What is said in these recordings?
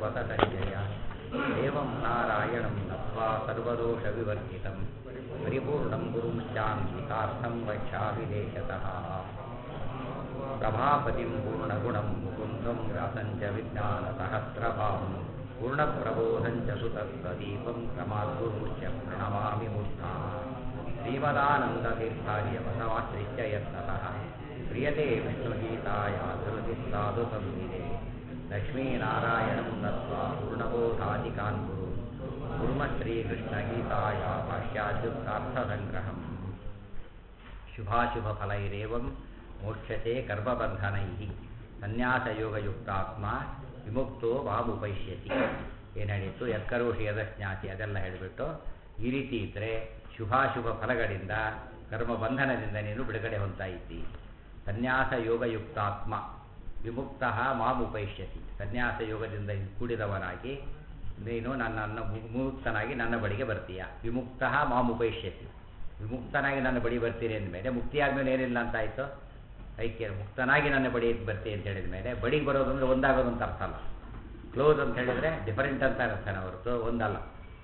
ಬತ ಸಂಜಯ ಏವಂ ನಾರಾಯಣಂ ನತ್ವಾ ಸರ್ವದೋಷವಿವರ್ಜಿತಂ ಪರಿಪೂರ್ಣಂ ಗುರುಂಶ್ಚಾನ್ವಿತಾರ್ಥಂ ವಕ್ಷ್ಯಾಮಿ ದೇಶತಃ ಪ್ರಭಾಪತಿಂ ಪೂರ್ಣಗುಣಂ ಮುಕುಂದಂ ವ್ಯಾಸಂಚ ವಿಜ್ಞಾನಸಹಸ್ರಭಾವಂ ಪೂರ್ಣಪ್ರಬೋಧಂಚ ಸುತತ್ವದೀಪಂ ಕ್ರಮಾದ್ಗುರುಶ್ಚ ಪ್ರಣಮಾಮಿ ಮೂರ್ಧಾ ಶ್ರೀಮದಾನಂದತೀರ್ಥಾರ್ಯವಸಮಾಶ್ರಿತ್ಯ ಯತ್ನತಃ ಕ್ರಿಯತೆ ವಿಷ್ಣುಗೀತಾಯ ಧೃತಿ ಸಾಧು ಸಂಹಿತೆ ಲಕ್ಷ್ಮೀನಾರಾಯಣಂ ನತ್ವಾ ಪೂರ್ಣಬೋಧಾಧಿಕಾನ್ ಕುರು ಕುರ್ಮ ಶ್ರೀಕೃಷ್ಣಗೀತಾಯ ಭಾಷ್ಯಾದ್ಯುಕ್ತಾರ್ಥಸಂಗ್ರಹಂ ಶುಭಾಶುಭಫಲೈರೇವಂ ಮೋಕ್ಷತೆ ಕರ್ಮಬಂಧನೈಃ ಸನ್ಯಾಸಯೋಗಯುಕ್ತಾತ್ಮ ವಿಮುಕ್ತೋ ವಾಮುಪೈಷ್ಯತಿ ಏನು ಹೇಳಿತ್ತು ಯತ್ಕರೋಷಿ ಯದಜ್ಞಾತಿ ಅದೆಲ್ಲ ಹೇಳಿಬಿಟ್ಟು ಈ ರೀತಿ ಇದ್ದರೆ ಶುಭಾಶುಭ ಫಲಗಳಿಂದ ಕರ್ಮಬಂಧನದಿಂದ ನೀನು ಬಿಡುಗಡೆ ಹೊಂದ್ತಾ ಇದ್ದಿ ಸನ್ಯಾಸ ಯೋಗಯುಕ್ತಾತ್ಮ ವಿಮುಕ್ತ ಮಾಮುಪೈಷ್ಯತಿ ಸನ್ಯಾಸ ಯೋಗದಿಂದ ಕೂಡಿದವನಾಗಿ ನೀನು ನನ್ನನ್ನು ಮುಕ್ತನಾಗಿ ನನ್ನ ಬಳಿಗೆ ಬರ್ತೀಯ ವಿಮುಕ್ತ ಮಾಮುಪೈಷ್ಯತಿ ವಿಮುಕ್ತನಾಗಿ ನನ್ನ ಬಳಿ ಬರ್ತೀನಿ ಅಂದಮೇಲೆ ಮುಕ್ತಿ ಆದಮೇಲೆ ಏನಿಲ್ಲ ಅಂತ ಆಯಿತು ಐಕ್ಯ ಮುಕ್ತನಾಗಿ ನನ್ನ ಬಳಿ ಬರ್ತೀನಿ ಅಂತ ಹೇಳಿದ ಮೇಲೆ ಬಳಿಗೆ ಬರೋದು ಅಂದರೆ ಒಂದಾಗೋದು ಅಂತ ಅರ್ಥ ಅಲ್ಲ ಕ್ಲೋಸ್ ಅಂತ ಹೇಳಿದರೆ ಡಿಫರೆಂಟ್ ಅಂತ ಅರ್ಥನ ಹೊರತು ಒಂದಲ್ಲ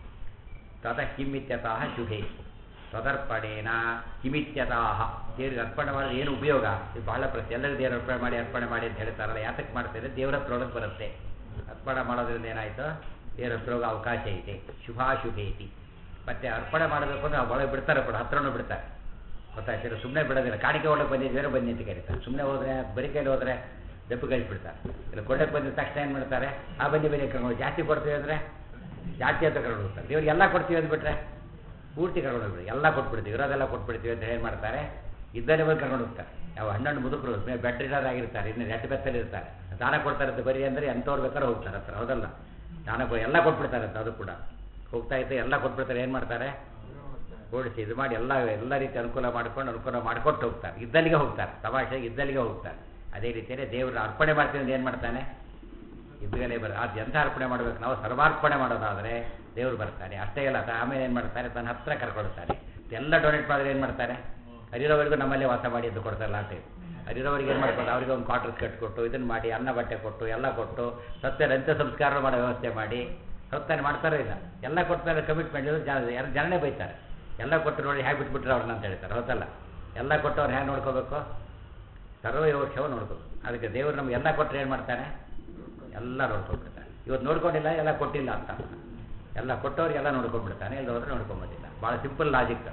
ತತಃ ಕಿಮ್ಮಿತ್ಯತಃ ಶುಭೇ ತದರ್ಪಣೇನ ಕಿಮಿತ್ಯತಃ ದೇವ್ರಿಗೆ ಅರ್ಪಣೆ ಮಾಡಿದ್ರೆ ಏನು ಉಪಯೋಗ ಇದು ಬಹಳ ಪ್ರಶ್ನೆ ಎಲ್ಲರಿಗೂ ದೇವ್ರ ಅರ್ಪಣೆ ಮಾಡಿ ಅರ್ಪಣೆ ಮಾಡಿ ಅಂತ ಹೇಳ್ತಾರಲ್ಲ ಯಾತಕ್ಕೆ ಮಾಡ್ತಾರೆ ದೇವ್ರ ಹತ್ರ ಒಳಗೆ ಬರುತ್ತೆ ಅರ್ಪಣೆ ಮಾಡೋದ್ರಿಂದ ಏನಾಯಿತು ದೇವ್ರ ಹತ್ರ ಹೋಗೋ ಅವಕಾಶ ಐತೆ ಶುಭಾಶುಭೇತಿ ಮತ್ತೆ ಅರ್ಪಣೆ ಮಾಡಬೇಕು ಅಂದ್ರೆ ಒಳಗೆ ಬಿಡ್ತಾರೆ ಕೂಡ ಹತ್ರನೂ ಬಿಡ್ತಾರೆ ಗೊತ್ತಾಯ್ತಿಲ್ಲ ಸುಮ್ಮನೆ ಬಿಡೋದಿಲ್ಲ ಕಾಣಿಕೆ ಒಳಗೆ ಬಂದಿದ್ದೇವೆ ಬನ್ನಿ ಅಂತ ಕರೀತಾರೆ ಸುಮ್ಮನೆ ಹೋದರೆ ಬರೀ ಕೈಲಿ ಹೋದರೆ ದೆಪ್ಪು ಕಳಿಸ್ಬಿಡ್ತಾರೆ ಇಲ್ಲ ಕೊಳ್ಳಕ್ಕೆ ಬಂದಿದ ತಕ್ಷಣ ಏನು ಮಾಡ್ತಾರೆ ಆ ಬನ್ನಿ ಬನ್ನಿ ಕರ್ಕೊಂಡು ಜಾಸ್ತಿ ಕೊಡ್ತೀವಿ ಅಂದರೆ ಜಾಸ್ತಿ ಅಂತ ಕರ್ಕೊಂಡು ಹೋಗ್ತಾರೆ ದೇವ್ರಿಗೆ ಎಲ್ಲ ಕೊಡ್ತೀವಿ ಅಂದ್ಬಿಟ್ರೆ ಪೂರ್ತಿ ಕರ್ಕೊಂಡು ಹೋಗ್ಬಿಡಿ ಎಲ್ಲ ಕೊಟ್ಬಿಡ್ತೀವಿ ಇರೋದೆಲ್ಲ ಕೊಟ್ಬಿಡ್ತೀವಿ ಅಂತ ಏನು ಮಾಡ್ತಾರೆ ಇದ್ದಲ್ಲೇ ಬಂದು ಕರ್ಕೊಂಡು ಹೋಗ್ತಾರೆ ಯಾವ ಹಣ್ಣು ಮುದುಕರು ಬೆಡ್ ಇರೋದಾಗಿರ್ತಾರೆ ಇನ್ನು ನೆಟ್ ಬೆತ್ತಲ್ಲಿ ಇರ್ತಾರೆ ದಾನ ಕೊಡ್ತಾರೆ ಅಂತ ಬರೀ ಅಂದರೆ ಎಂಥವ್ರು ಬೇಕಾದ್ರೆ ಹೋಗ್ತಾರೆ ಹತ್ರ ಹೌದಲ್ಲ ದಾನ ಕೊ ಎಲ್ಲ ಕೊಟ್ಬಿಡ್ತಾರೆ ಅಂತ ಅದು ಕೂಡ ಹೋಗ್ತಾ ಇತ್ತು ಎಲ್ಲ ಕೊಟ್ಬಿಡ್ತಾರೆ ಏನು ಮಾಡ್ತಾರೆ ಓಡಿಸಿ ಇದು ಮಾಡಿ ಎಲ್ಲ ಎಲ್ಲ ರೀತಿ ಅನುಕೂಲ ಮಾಡ್ಕೊಂಡು ಅನುಕೂಲ ಮಾಡಿಕೊಟ್ಟು ಹೋಗ್ತಾರೆ ಇದ್ದಲ್ಲಿಗೆ ಹೋಗ್ತಾರೆ ತಮಾಷೆಗೆ ಇದ್ದಲ್ಲಿಗೆ ಹೋಗ್ತಾರೆ ಅದೇ ರೀತಿಯೇ ದೇವ್ರ ಅರ್ಪಣೆ ಮಾಡ್ತೀವಿ ಅಂತ ಏನು ಮಾಡ್ತಾನೆ ಇದ್ದಗಲೇ ಬರ ಅದು ಎಂಥ ಅರ್ಪಣೆ ಮಾಡಬೇಕು ನಾವು ಸರ್ವಾರ್ಪಣೆ ಮಾಡೋದಾದರೆ ದೇವರು ಬರ್ತಾನೆ ಅಷ್ಟೇ ಇಲ್ಲ ಆಮೇಲೆ ಏನು ಮಾಡ್ತಾರೆ ತನ್ನ ಹತ್ರ ಕರ್ಕೊಳ್ತಾನೆ ಎಲ್ಲ ಡೊನೇಟ್ ಮಾಡಿದ್ರೆ ಏನು ಮಾಡ್ತಾರೆ ಹರಿರೋವರೆಗೂ ನಮ್ಮಲ್ಲೇ ವಾಸ ಮಾಡಿ ಎಂದು ಕೊಡ್ತಾರಲ್ಲ ಅಂತ ಹರಿರೋವರಿಗೆ ಏನು ಮಾಡ್ತಾರೆ ಅವರಿಗೆ ಒಂದು ಕ್ವಾರ್ಟರ್ಸ್ ಕಟ್ಕೊಟ್ಟು ಇದನ್ನು ಮಾಡಿ ಅನ್ನ ಬಟ್ಟೆ ಕೊಟ್ಟು ಎಲ್ಲ ಕೊಟ್ಟು ಸತ್ಯ ಅಂತ್ಯ ಸಂಸ್ಕಾರ ಮಾಡೋ ವ್ಯವಸ್ಥೆ ಮಾಡಿ ಸತ್ತಾನೆ ಮಾಡ್ತಾರೋ ಇಲ್ಲ ಎಲ್ಲ ಕೊಡ್ತಾರೆ ಕಮಿಟ್ಮೆಂಟ್ ಜನ ಯಾರು ಜನನೇ ಬೈತಾರೆ ಎಲ್ಲ ಕೊಟ್ಟು ನೋಡಿ ಹೇಗೆ ಬಿಟ್ಬಿಟ್ರೆ ಅವ್ರನ್ನ ಅಂತ ಹೇಳ್ತಾರೆ ಹೌದಲ್ಲ ಎಲ್ಲ ಕೊಟ್ಟು ಅವ್ರು ಹೇಗೆ ನೋಡ್ಕೋಬೇಕು ಸರ್ವಯೋಕ್ಷವ ನೋಡ್ಕೋಬೇಕು ಅದಕ್ಕೆ ದೇವರು ನಮ್ಗೆ ಎಲ್ಲ ಕೊಟ್ಟರೆ ಏನು ಮಾಡ್ತಾನೆ ಎಲ್ಲ ನೋಡ್ಕೊಂಡ್ಬಿಡ್ತಾನೆ ಇವತ್ತು ನೋಡ್ಕೊಂಡಿಲ್ಲ ಎಲ್ಲ ಕೊಟ್ಟಿಲ್ಲ ಅಂತ ಎಲ್ಲ ಕೊಟ್ಟವ್ರಿಗೆಲ್ಲ ನೋಡ್ಕೊಂಡ್ಬಿಡ್ತಾನೆ ಎಲ್ಲ ಹೋದ್ರೆ ನೋಡ್ಕೊಂಬಂದಿಲ್ಲ ಭಾಳ ಸಿಂಪಲ್ ಲಾಜಿಕ್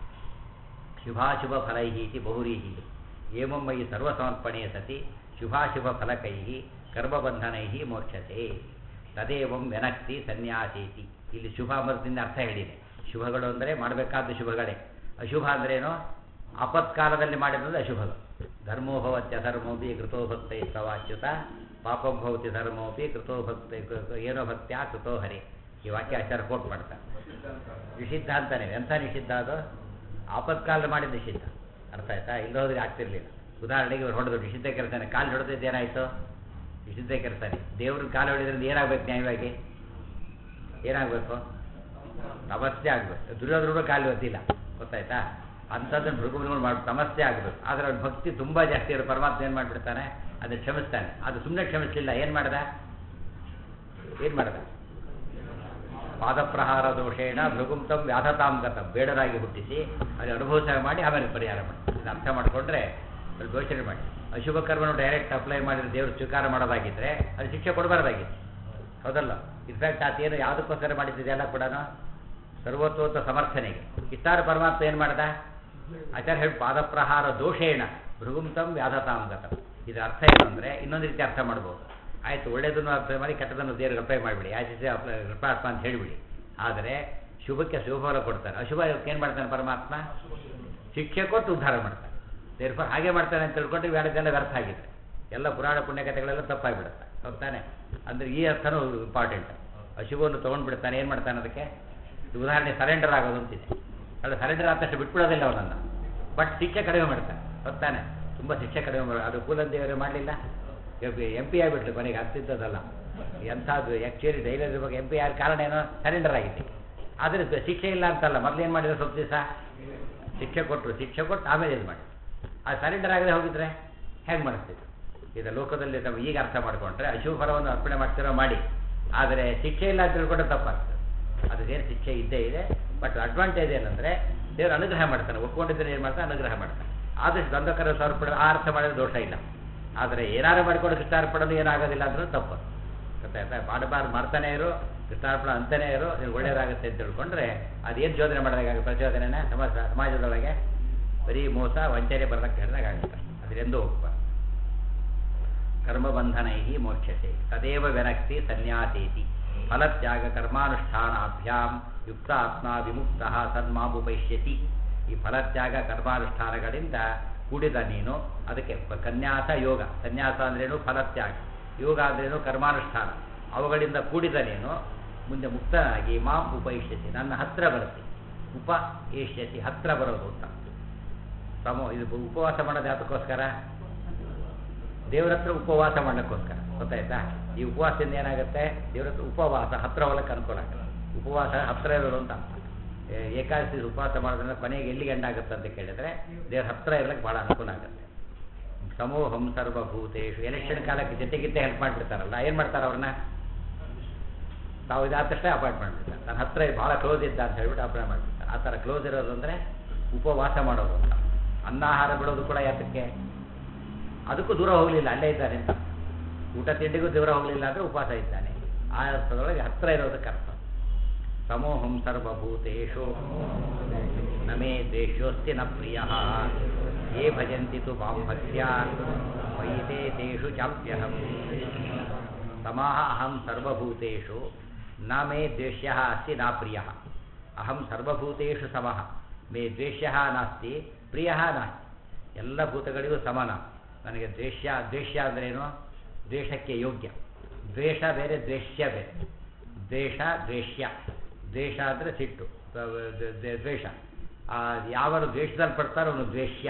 ಶುಭಾಶುಭ ಫಲೈಹೀತಿ ಬಹುರೀಹಿ ಏಮಮ್ಮಯಿ ಸರ್ವಸಮರ್ಪಣೆ ಸತಿ ಶುಭಾಶುಭ ಫಲಕೈ ಕರ್ಮಬಂಧನೈ ಮೋಕ್ಷತೆ ತದೇವಂ ವ್ಯನಕ್ತಿ ಸನ್ಯಾಸೇತಿ ಇಲ್ಲಿ ಶುಭ ಮರದಿಂದ ಅರ್ಥ ಹೇಳಿದೆ ಶುಭಗಳು ಅಂದರೆ ಮಾಡಬೇಕಾದ ಶುಭಗಳೇ ಅಶುಭ ಅಂದ್ರೇನು ಆಪತ್ಕಾಲದಲ್ಲಿ ಮಾಡಿರೋದು ಅಶುಭಗಳು ಧರ್ಮೋಭವತ್ಯ ಧರ್ಮೋಪಿ ಕೃತೋ ಭಕ್ತೈ ಸವಾಚ್ಯುತ ಪಾಪಂ ಭವತಿ ಧರ್ಮೋಪಿ ಕೃತೋ ಭಕ್ತ ಏನೋ ಭಕ್ತ್ಯಾ ಕೃತೋ ಹರಿ ಈ ವಾಕ್ಯ ಆಚಾರ ಕೋಟ್ ಮಾಡ್ತಾರೆ ನಿಷಿದ್ಧ ಅಂತಾನೆ ಎಂಥ ನಿಷಿದ್ಧ ಅದು ಆಪತ್ಕಾಲ ಮಾಡಿದ ನಿಷಿದ್ಧ ಅರ್ಥ ಆಯ್ತಾ ಇಲ್ಲೋದ್ರೆ ಆಗ್ತಿರ್ಲಿಲ್ಲ ಉದಾಹರಣೆಗೆ ಇವ್ರು ಹೊಡೆದು ನಿಷಿದ್ಧ ಕೆಲಸನೇ ಕಾಲು ಹೊಡೆದಿದ್ದು ಏನಾಯಿತು ನಿಷಿದ್ಧ ಕೆಲಸನೇ ದೇವ್ರ ಕಾಲು ಹೊಡೆದ್ರಿಂದ ಏನಾಗಬೇಕು ನ್ಯಾಯವಾಗಿ ಏನಾಗಬೇಕು ಸಮಸ್ಯೆ ಆಗಬೇಕು ದುರ್ಯೋಧನ ಕಾಲು ಒತ್ತಿಲ್ಲ ಗೊತ್ತಾಯ್ತಾ ಅಂಥದ್ದನ್ನು ಮೃಗಗಳು ಮಾಡಿ ಸಮಸ್ಯೆ ಆಗಬೇಕು ಆದರೆ ಅವ್ರ ಭಕ್ತಿ ತುಂಬ ಜಾಸ್ತಿ ಇರೋ ಪರಮಾತ್ಮ ಏನು ಮಾಡಿಬಿಡ್ತಾನೆ ಅದನ್ನು ಕ್ಷಮಿಸ್ತಾನೆ ಅದು ಸುಮ್ಮನೆ ಕ್ಷಮಿಸಲಿಲ್ಲ ಏನು ಮಾಡ್ದ ಏನು ಮಾಡ್ದ ಪಾದಪ್ರಹಾರ ದೋಷೇಣ ಭೃಗುಂತಂ ವ್ಯಾಧತಾಂ ಗತಂ ಬೇಡರಾಗಿ ಹುಟ್ಟಿಸಿ ಅದು ಅನುಭವಿಸ ಮಾಡಿ ಆಮೇಲೆ ಪರಿಹಾರ ಮಾಡಿ ಅದನ್ನ ಅರ್ಥ ಮಾಡಿಕೊಂಡ್ರೆ ಅದು ಘೋಷಣೆ ಮಾಡಿ ಅಶುಭ ಕರ್ಮವನ್ನು ಡೈರೆಕ್ಟ್ ಅಪ್ಲೈ ಮಾಡಿದ್ರೆ ದೇವರು ಸ್ವೀಕಾರ ಮಾಡೋದಾಗಿದ್ದರೆ ಅದು ಶಿಕ್ಷೆ ಕೊಡಬಾರ್ದಾಗಿತ್ತು ಹೌದಲ್ಲ ಇನ್ಫ್ಯಾಕ್ಟ್ ಆತೇನು ಯಾವುದಕ್ಕೋಸ್ಕರ ಮಾಡಿದ್ದಿದೆಲ್ಲ ಕೂಡ ಸರ್ವತ್ವತ ಸಮರ್ಥನೆಗೆ ಇತ್ತಾರ ಪರಮಾತ್ಮ ಏನು ಮಾಡ್ದ ಆಚಾರ್ಯ ಹೇಳಿ ಪಾದಪ್ರಹಾರ ದೋಷೇಣ ಭೃಗುಂತಂ ವ್ಯಾಧತಾಂ ಗತಂ ಇದರ ಅರ್ಥ ಏನು ಅಂದರೆ ಇನ್ನೊಂದು ರೀತಿ ಅರ್ಥ ಮಾಡ್ಬೋದು ಆಯಿತು ಒಳ್ಳೆಯದನ್ನು ಅಪ್ಲೈ ಮಾಡಿ ಕೆಟ್ಟದನ್ನು ದೇವ್ರಿಗೆ ಅಪ್ಲೈ ಮಾಡಿಬಿಡಿ ಆಚೆ ಅಪ್ಲೈ ಕೃಪಾತ್ಮ ಅಂತ ಹೇಳಿಬಿಡಿ ಆದರೆ ಶುಭಕ್ಕೆ ಶುಭಫಲ ಕೊಡ್ತಾನೆ ಅಶುಭ ಏನು ಮಾಡ್ತಾನೆ ಪರಮಾತ್ಮ ಶಿಕ್ಷೆ ಕೊಟ್ಟು ಉದ್ಧಾರ ಮಾಡ್ತಾನೆ ದೇವ್ರ ಹಾಗೆ ಮಾಡ್ತಾನೆ ಅಂತ ತಿಳ್ಕೊಂಡ್ರೆ ಬೇಡದೆಲ್ಲ ವ್ಯರ್ಥ ಆಗಿದೆ ಎಲ್ಲ ಪುರಾಣ ಪುಣ್ಯಕಥೆಗಳೆಲ್ಲ ತಪ್ಪಾಗಿಬಿಡುತ್ತೆ ಹೌದಾನೆ ಅಂದರೆ ಈ ಅರ್ಥನೂ ಇಂಪಾರ್ಟೆಂಟ್ ಅಶುಭವನ್ನು ತೊಗೊಂಡ್ಬಿಡ್ತಾನೆ ಏನು ಮಾಡ್ತಾನೆ ಅದಕ್ಕೆ ಉದಾಹರಣೆ ಸರೆಂಡರ್ ಆಗೋದು ಅಂತಿದೆ ಅಲ್ಲ ಸರೆಂಡರ್ ಆದ ತಕ್ಷಣ ಬಿಟ್ಬಿಡೋದಿಲ್ಲ ಅವನನ್ನು ಬಟ್ ಶಿಕ್ಷೆ ಕಡಿಮೆ ಮಾಡ್ತಾನೆ ಗೊತ್ತಾನೆ ತುಂಬ ಶಿಕ್ಷೆ ಕಡಿಮೆ ಮಾಡಿ ಅದು ಕೂಲನ್ ದೇವರು ಮಾಡಲಿಲ್ಲ ಎಂ ಪಿ ಆಗಿಬಿಟ್ರು ಕೊನೆಗೆ ಆಗ್ತಿದ್ದದಲ್ಲ ಎಂಥದ್ದು ಆ್ಯಕ್ಚುಲಿ ಡೈಲರ್ ಬಗ್ಗೆ ಎಂ ಪಿ ಆರ್ ಕಾರಣ ಏನೋ ಸರೆಂಡರ್ ಆಗಿದೆ ಆದರೆ ಶಿಕ್ಷೆ ಇಲ್ಲ ಅಂತಲ್ಲ ಮೊದಲೇನು ಮಾಡಿದ್ರು ಸ್ವಲ್ಪ ದಿವಸ ಶಿಕ್ಷೆ ಕೊಟ್ಟರು ಶಿಕ್ಷೆ ಕೊಟ್ಟು ಆಮೇಲೆ ಇದು ಮಾಡಿ ಆ ಸರೆಂಡರ್ ಆಗದೆ ಹೋಗಿದ್ರೆ ಹೇಗೆ ಮಾಡಿಸ್ತಿದ್ರು ಇದು ಲೋಕದಲ್ಲಿ ನಾವು ಈಗ ಅರ್ಥ ಮಾಡಿಕೊಂಡ್ರೆ ಅಶುಭ ಫಲವನ್ನು ಅರ್ಪಣೆ ಮಾಡ್ತಿರೋ ಮಾಡಿ ಆದರೆ ಶಿಕ್ಷೆ ಇಲ್ಲ ಅಂತ ತಿಳ್ಕೊಂಡ್ರೆ ತಪ್ಪಾಗ್ತದೆ ಅದಕ್ಕೇನು ಶಿಕ್ಷೆ ಇದ್ದೇ ಇದೆ ಬಟ್ ಅಡ್ವಾಂಟೇಜ್ ಏನಂದರೆ ದೇವರು ಅನುಗ್ರಹ ಮಾಡ್ತಾನೆ ಒಪ್ಕೊಂಡಿದ್ರೆ ಏನು ಮಾಡ್ತಾನೆ ಅನುಗ್ರಹ ಮಾಡ್ತಾನೆ ಆದಷ್ಟು ದಂಧಕರ ಸಮರ್ಪಣೆ ಆ ಅರ್ಥ ಮಾಡಿದ್ರೆ ದೋಷ ಇಲ್ಲ ಆದರೆ ಏನಾರು ಮಾಡಿಕೊಂಡು ಕೃಷ್ಣಾರ್ಪಣೆ ಏನಾಗೋದಿಲ್ಲ ಅಂದ್ರೆ ತಪ್ಪು ಗೊತ್ತಾಯ್ತಾ ಮಾಡಬಾರ್ದು ಮಾಡ್ತಾನೆ ಇರು ಕೃಷ್ಣಾರ್ಪಣ ಅಂತಾನೆ ಇರು ನೀನು ಒಳ್ಳೇದಾಗುತ್ತೆ ಅಂತ ತಿಳ್ಕೊಂಡ್ರೆ ಅದೇನು ಜೋದನೆ ಮಾಡಿದಾಗುತ್ತೆ ಪ್ರಚೋದನೆನ ಸಮಾಜ ಸಮಾಜದೊಳಗೆ ಬರೀ ಮೋಸ ವಂಚನೆ ಬರ್ದಕ್ಕೆ ಹೇಳಿದಾಗುತ್ತೆ ಅದರೆಂದೂ ಹೋಗ್ಬಾರ್ದು ಕರ್ಮಬಂಧನೈ ಮೋಕ್ಷತೆ ತದೇವ ವಿನಕ್ತಿ ಸನ್ಯಾಸೇತಿ ಫಲತ್ಯಾಗ ಕರ್ಮಾನುಷ್ಠಾನಾಭ್ಯಾಂ ಯುಕ್ತ ಆತ್ಮ ವಿಮುಕ್ತ ಸನ್ಮಾಪುಪೈಷ್ಯತಿ ಈ ಫಲತ್ಯಾಗ ಕರ್ಮಾನುಷ್ಠಾನಗಳಿಂದ ಕೂಡಿದ ನೀನು ಅದಕ್ಕೆ ಪ- ಕನ್ಯಾಸ ಯೋಗ ಸನ್ಯಾಸ ಅಂದ್ರೇನು ಫಲತ್ಯಾಗ ಯೋಗ ಅಂದ್ರೇನು ಕರ್ಮಾನುಷ್ಠಾನ ಅವುಗಳಿಂದ ಕೂಡಿದ ನೀನು ಮುಂದೆ ಮುಕ್ತನಾಗಿ ಮಾಂ ಉಪೈಷ್ಯತಿ ನನ್ನ ಹತ್ರ ಬರುತ್ತೆ ಉಪ ಏಷ್ಯತಿ ಹತ್ರ ಬರೋದು ಅಂತ ಸಮೋ ಇದು ಉಪವಾಸ ಮಾಡೋದು ಯಾತಕ್ಕೋಸ್ಕರ ದೇವ್ರ ಹತ್ರ ಉಪವಾಸ ಮಾಡಲಿಕ್ಕೋಸ್ಕರ ಗೊತ್ತಾಯ್ತಾ ಈ ಉಪವಾಸದಿಂದ ಏನಾಗುತ್ತೆ ದೇವ್ರ ಹತ್ರ ಉಪವಾಸ ಹತ್ರ ಹೊಲಕ್ಕೆ ಅನುಕೂಲ ಆಗುತ್ತೆ ಉಪವಾಸ ಹತ್ರ ಇರೋದು ಅಂತ ಅರ್ಥ. ಏ- ಏಕಾದಶಿ ಉಪವಾಸ ಮಾಡೋದ್ರಿಂದ ಕೊನೆಗೆ ಎಲ್ಲಿ ಗಂಡಾಗುತ್ತೆ ಅಂತ ಕೇಳಿದ್ರೆ ದೇವ್ರ ಹತ್ರ ಇರ್ಲಿಕ್ಕೆ ಭಾಳ ಅನುಕೂಲ ಆಗುತ್ತೆ ಸಮೂಹಂ ಸರ್ವಭೂತೇಶು ಎಲೆಕ್ಷನ್ ಕಾಲಕ್ಕೆ ಜೊತೆಗಿದ್ದೆ ಹೆಲ್ಪ್ ಮಾಡಿಬಿಡ್ತಾರಲ್ಲ ಏನು ಮಾಡ್ತಾರೆ ಅವ್ರನ್ನ ತಾವು ಇದಾದ ತಕ್ಷಣ ಅಪಾಯಿಂಟ್ ಮಾಡಿಬಿಡ್ತಾರೆ ನನ್ನ ಹತ್ರ ಭಾಳ ಕ್ಲೋಸ್ ಇದ್ದ ಅಂತ ಹೇಳ್ಬಿಟ್ಟು ಅಪಾಯಿಂಟ್ ಮಾಡಿಬಿಡ್ತಾರೆ ಆ ಥರ ಕ್ಲೋಸ್ ಇರೋದು ಅಂದರೆ ಉಪವಾಸ ಮಾಡೋದು ಅಂತ ಅನ್ನಾಹಾರ ಬಿಡೋದು ಕೂಡ ಯಾತಕ್ಕೆ ಅದಕ್ಕೂ ದೂರ ಹೋಗಲಿಲ್ಲ ಅಲ್ಲೇ ಇದ್ದಾನೆ ಅಂತ ಊಟ ತಿಂಡಿಗೂ ದೂರ ಹೋಗಲಿಲ್ಲ ಅಂದರೆ ಉಪವಾಸ ಇದ್ದಾನೆ ಆ ಅರ್ಥದೊಳಗೆ ಹತ್ರ ಇರೋದಕ್ಕೆ ಅರ್ಥ ಸಮೂಹಂ ಸರ್ವಭೂತೇಶು ನಮೇ ದ್ವೇಷೋಸ್ತಿ ನ ಪ್ರಿಯ ಯೇ ಭಜಂತಿ ತು ಮಾಂ ಭಕ್ತ್ಯ ಮಯಿತೆ ತೇಷು ಚಾಪ್ಯಹಂ ಸಮಾಹ ಅಹಂ ಸರ್ವಭೂತೇಷು ನ ಮೇ ದ್ವೇಷ್ಯ ಅಸ್ತಿ ನ ಪ್ರಿಯ ಅಹಂ ಸರ್ವಭೂತೇಷು ಸಮಃ ಮೇ ದ್ವೇಷ್ಯ ನಾಸ್ತಿ ಪ್ರಿಯ ನಾಸ್ತಿ ಎಲ್ಲ ಭೂತಗಳಿಗೂ ಸಮಾನ ನನಗೆ ದ್ವೇಷ್ಯ ದ್ವೇಷ್ಯ ಅಂದ್ರೇನು ದ್ವೇಷಕ್ಕೆ ಯೋಗ್ಯ ದ್ವೇಷ ಬೇರೆ ದ್ವೇಷ್ಯ ಬೇರೆ ದ್ವೇಷ ದ್ವೇಷ್ಯ ದ್ವೇಷ ಅಂದರೆ ಸಿಟ್ಟು ದ- ದ- ದ- ದ್ವೇಷ ಆ ಯಾವರು ದ್ವೇಷದಲ್ಲಿ ಪಡ್ತಾರೋ ಅವನು ದ್ವೇಷ್ಯ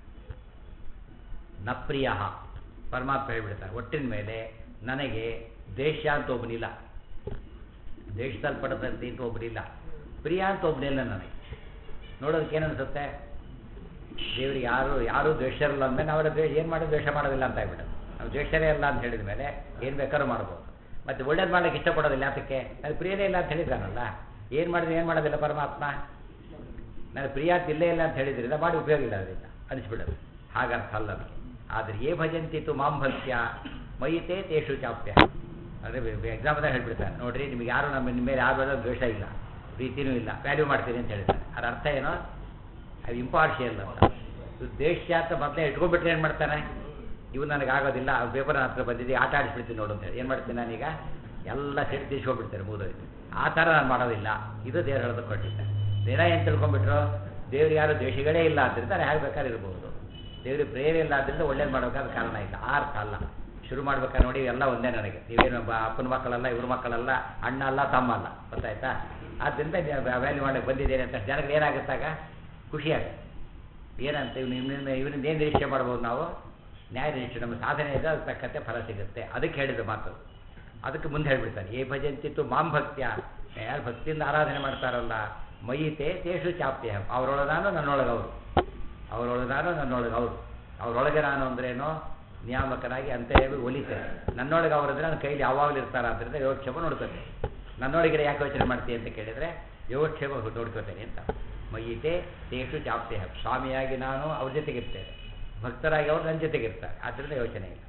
ನ ಪ್ರಿಯ ಪರಮಾತ್ಮ ಹೇಳ್ಬಿಡ್ತಾರೆ ಒಟ್ಟಿನ ಮೇಲೆ ನನಗೆ ದೇಶ ಅಂತ ಒಬ್ಬನಿಲ್ಲ ದೇಶದಲ್ಲಿ ಪಡದಂತೆ ಅಂತ ಒಬ್ಬನಿಲ್ಲ ಪ್ರಿಯ ಅಂತ ಒಬ್ಬನಿಲ್ಲ ನನಗೆ ನೋಡೋದಕ್ಕೆ ಏನನ್ಸುತ್ತೆ ದೇವ್ರಿಗೆ ಯಾರು ಯಾರು ದ್ವೇಷರಲ್ಲ ಅಂದಮೇಲೆ ಅವರ ದ್ವೇಷ ಏನು ಮಾಡೋದು ದ್ವೇಷ ಮಾಡೋದಿಲ್ಲ ಅಂತ ಆಗ್ಬಿಟ್ಟು ನಾವು ದ್ವೇಷರೇ ಇಲ್ಲ ಅಂತ ಹೇಳಿದ ಮೇಲೆ ಏನು ಬೇಕಾದ್ರೂ ಮಾಡ್ಬೋದು ಮತ್ತು ಒಳ್ಳೇದು ಮಾಡ್ಲಿಕ್ಕೆ ಇಷ್ಟಪಡೋದಿಲ್ಲ ಯಾತಕ್ಕೆ ಅದು ಪ್ರಿಯನೇ ಇಲ್ಲ ಅಂತ ಹೇಳಿದ್ದಾನಲ್ಲ ಏನು ಮಾಡಿದ್ರೆ ಏನು ಮಾಡೋದಿಲ್ಲ ಪರಮಾತ್ಮ ನಾನು ಪ್ರಿಯ ಅಂತ ಇಲ್ಲೇ ಇಲ್ಲ ಅಂತ ಹೇಳಿದ್ರಿಂದ ಮಾಡಿ ಉಪಯೋಗ ಇಲ್ಲ ಅದರಿಂದ ಅನಿಸ್ಬಿಡೋದು ಹಾಗರ್ಥ ಅಲ್ಲ ಅದಕ್ಕೆ ಆದರೆ ಏ ಭಜಂತಿತ್ತು ಮಾಂ ಭಕ್ತ್ಯ ಮಯಿತೆ ತೇಷು ಚಾಪ್ಯ ಅಂದರೆ ಎಕ್ಸಾಂಪಲ್ ಹೇಳ್ಬಿಡ್ತಾರೆ ನೋಡ್ರಿ ನಿಮಗೆ ಯಾರು ನಮ್ಮ ನಿಮ್ಮ ಮೇಲೆ ಯಾರು ಬೇಡ ದ್ವೇಷ ಇಲ್ಲ ಪ್ರೀತಿನೂ ಇಲ್ಲ ವ್ಯಾಲ್ಯೂ ಮಾಡ್ತೀನಿ ಅಂತ ಹೇಳ್ತಾರೆ ಅದರ ಅರ್ಥ ಏನೋ ಅದು ಇಂಪಾರ್ಷಿಯಲ್ ಅಂತ ಇದು ದೇಶ ಅಂತ ಮೊದಲೇ ಇಟ್ಕೊಂಡ್ಬಿಟ್ರೆ ಏನು ಮಾಡ್ತಾನೆ ಇವು ನನಗೆ ಆಗೋದಿಲ್ಲ ಆ ಪೇಪರ್ ಹತ್ರ ಬಂದಿದ್ದು ಆಟ ಆಡಿಸ್ಬಿಡ್ತೀನಿ ನೋಡು ಅಂತ ಹೇಳಿ ಏನು ಮಾಡ್ತೀನಿ ನಾನೀಗ ಎಲ್ಲ ಸಿಟ್ಟು ತೀಸ್ಕೊಂಡ್ಬಿಡ್ತಾರೆ ಮೂದೋಯ್ತು ಆ ಥರ ನಾನು ಮಾಡೋದಿಲ್ಲ ಇದು ದೇವ್ರು ಹೇಳೋದಕ್ಕೆ ಕೊಟ್ಟಿದ್ದೆ ದಿನ ಏನು ತಿಳ್ಕೊಂಡ್ಬಿಟ್ರು ದೇವ್ರು ಯಾರು ದ್ವೇಷಗಳೇ ಇಲ್ಲ ಆದ್ದರಿಂದ ಹೇಗೆ ಬೇಕಾದ್ರೆ ಇರ್ಬೋದು ದೇವ್ರಿಗೆ ಪ್ರೇರಣೆ ಇಲ್ಲ ಆದ್ದರಿಂದ ಒಳ್ಳೇದು ಮಾಡಬೇಕಾದ ಕಾರಣ ಇಲ್ಲ ಆ ಅರ್ಥ ಅಲ್ಲ ಶುರು ಮಾಡ್ಬೇಕಾದ್ರೆ ನೋಡಿ ಎಲ್ಲ ಒಂದೇ ನನಗೆ ನೀವೇನು ಬ ಅಪ್ಪನ ಮಕ್ಕಳಲ್ಲ ಇವ್ರ ಮಕ್ಕಳಲ್ಲ ಅಣ್ಣ ಅಲ್ಲ ತಮ್ಮ ಅಲ್ಲ ಗೊತ್ತಾಯ್ತಾ ಆದ್ದರಿಂದ ವ್ಯಾಲ್ಯೂ ಮಾಡಕ್ಕೆ ಬಂದಿದ್ದೇನೆ ಅಂತ ಜನಕ್ಕೆ ಏನಾಗುತ್ತಾಗ ಖುಷಿಯಾಗುತ್ತೆ ಏನಂತ ಇವ್ನು ಇವನಿಂದ ಇವನಿಂದ ಏನು ನಿರೀಕ್ಷೆ ಮಾಡ್ಬೋದು ನಾವು ನ್ಯಾಯ ನಿರೀಕ್ಷೆ ನಮ್ಮ ಸಾಧನೆ ಇದೆ ಅದಕ್ಕೆ ತಕ್ಕಂತೆ ಫಲ ಸಿಗುತ್ತೆ ಅದಕ್ಕೆ ಹೇಳಿದ ಮಾತು ಅದಕ್ಕೆ ಮುಂದೆ ಹೇಳ್ಬಿಡ್ತಾನೆ ಏ ಭಜಂತಿತ್ತು ಮಾಂ ಭಕ್ತ್ಯ ಯಾರು ಭಕ್ತಿಯಿಂದ ಆರಾಧನೆ ಮಾಡ್ತಾರಲ್ಲ ಮಯಿತೆ ತೇಷು ಚಾಪ್ಯ ಅವರೊಳಗೆ ನಾನು ನನ್ನೊಳಗೆ ಅವರು ಅವರೊಳಗೆ ನಾನು ನನ್ನೊಳಗೆ ಅವರು ಅವರೊಳಗೆ ನಾನು ಅಂದ್ರೇನೋ ನಿಯಾಮಕನಾಗಿ ಅಂತೇಳಿ ಒಲಿತೇನೆ ನನ್ನೊಳಗೆ ಅವರಂದ್ರೆ ನನ್ನ ಕೈಲಿ ಯಾವಾಗಲೂ ಇರ್ತಾರ ಆದ್ದರಿಂದ ಯೋಗಕ್ಷೇಮ ನೋಡ್ಕೋತೇನೆ ನನ್ನೊಳಗೆ ಯಾಕೆ ಯೋಚನೆ ಮಾಡ್ತೀನಿ ಅಂತ ಕೇಳಿದರೆ ಯೋಗಕ್ಷೇಮ ನೋಡ್ಕೋತೇನೆ ಅಂತ ಮಯಿತೆ ತೇಷು ಚಾಪ್ಯ ಸ್ವಾಮಿಯಾಗಿ ನಾನು ಅವ್ರ ಜೊತೆಗಿರ್ತೇನೆ ಭಕ್ತರಾಗಿ ಅವರು ನನ್ನ ಜೊತೆಗಿರ್ತಾರೆ ಆದ್ದರಿಂದ ಯೋಚನೆ ಇಲ್ಲ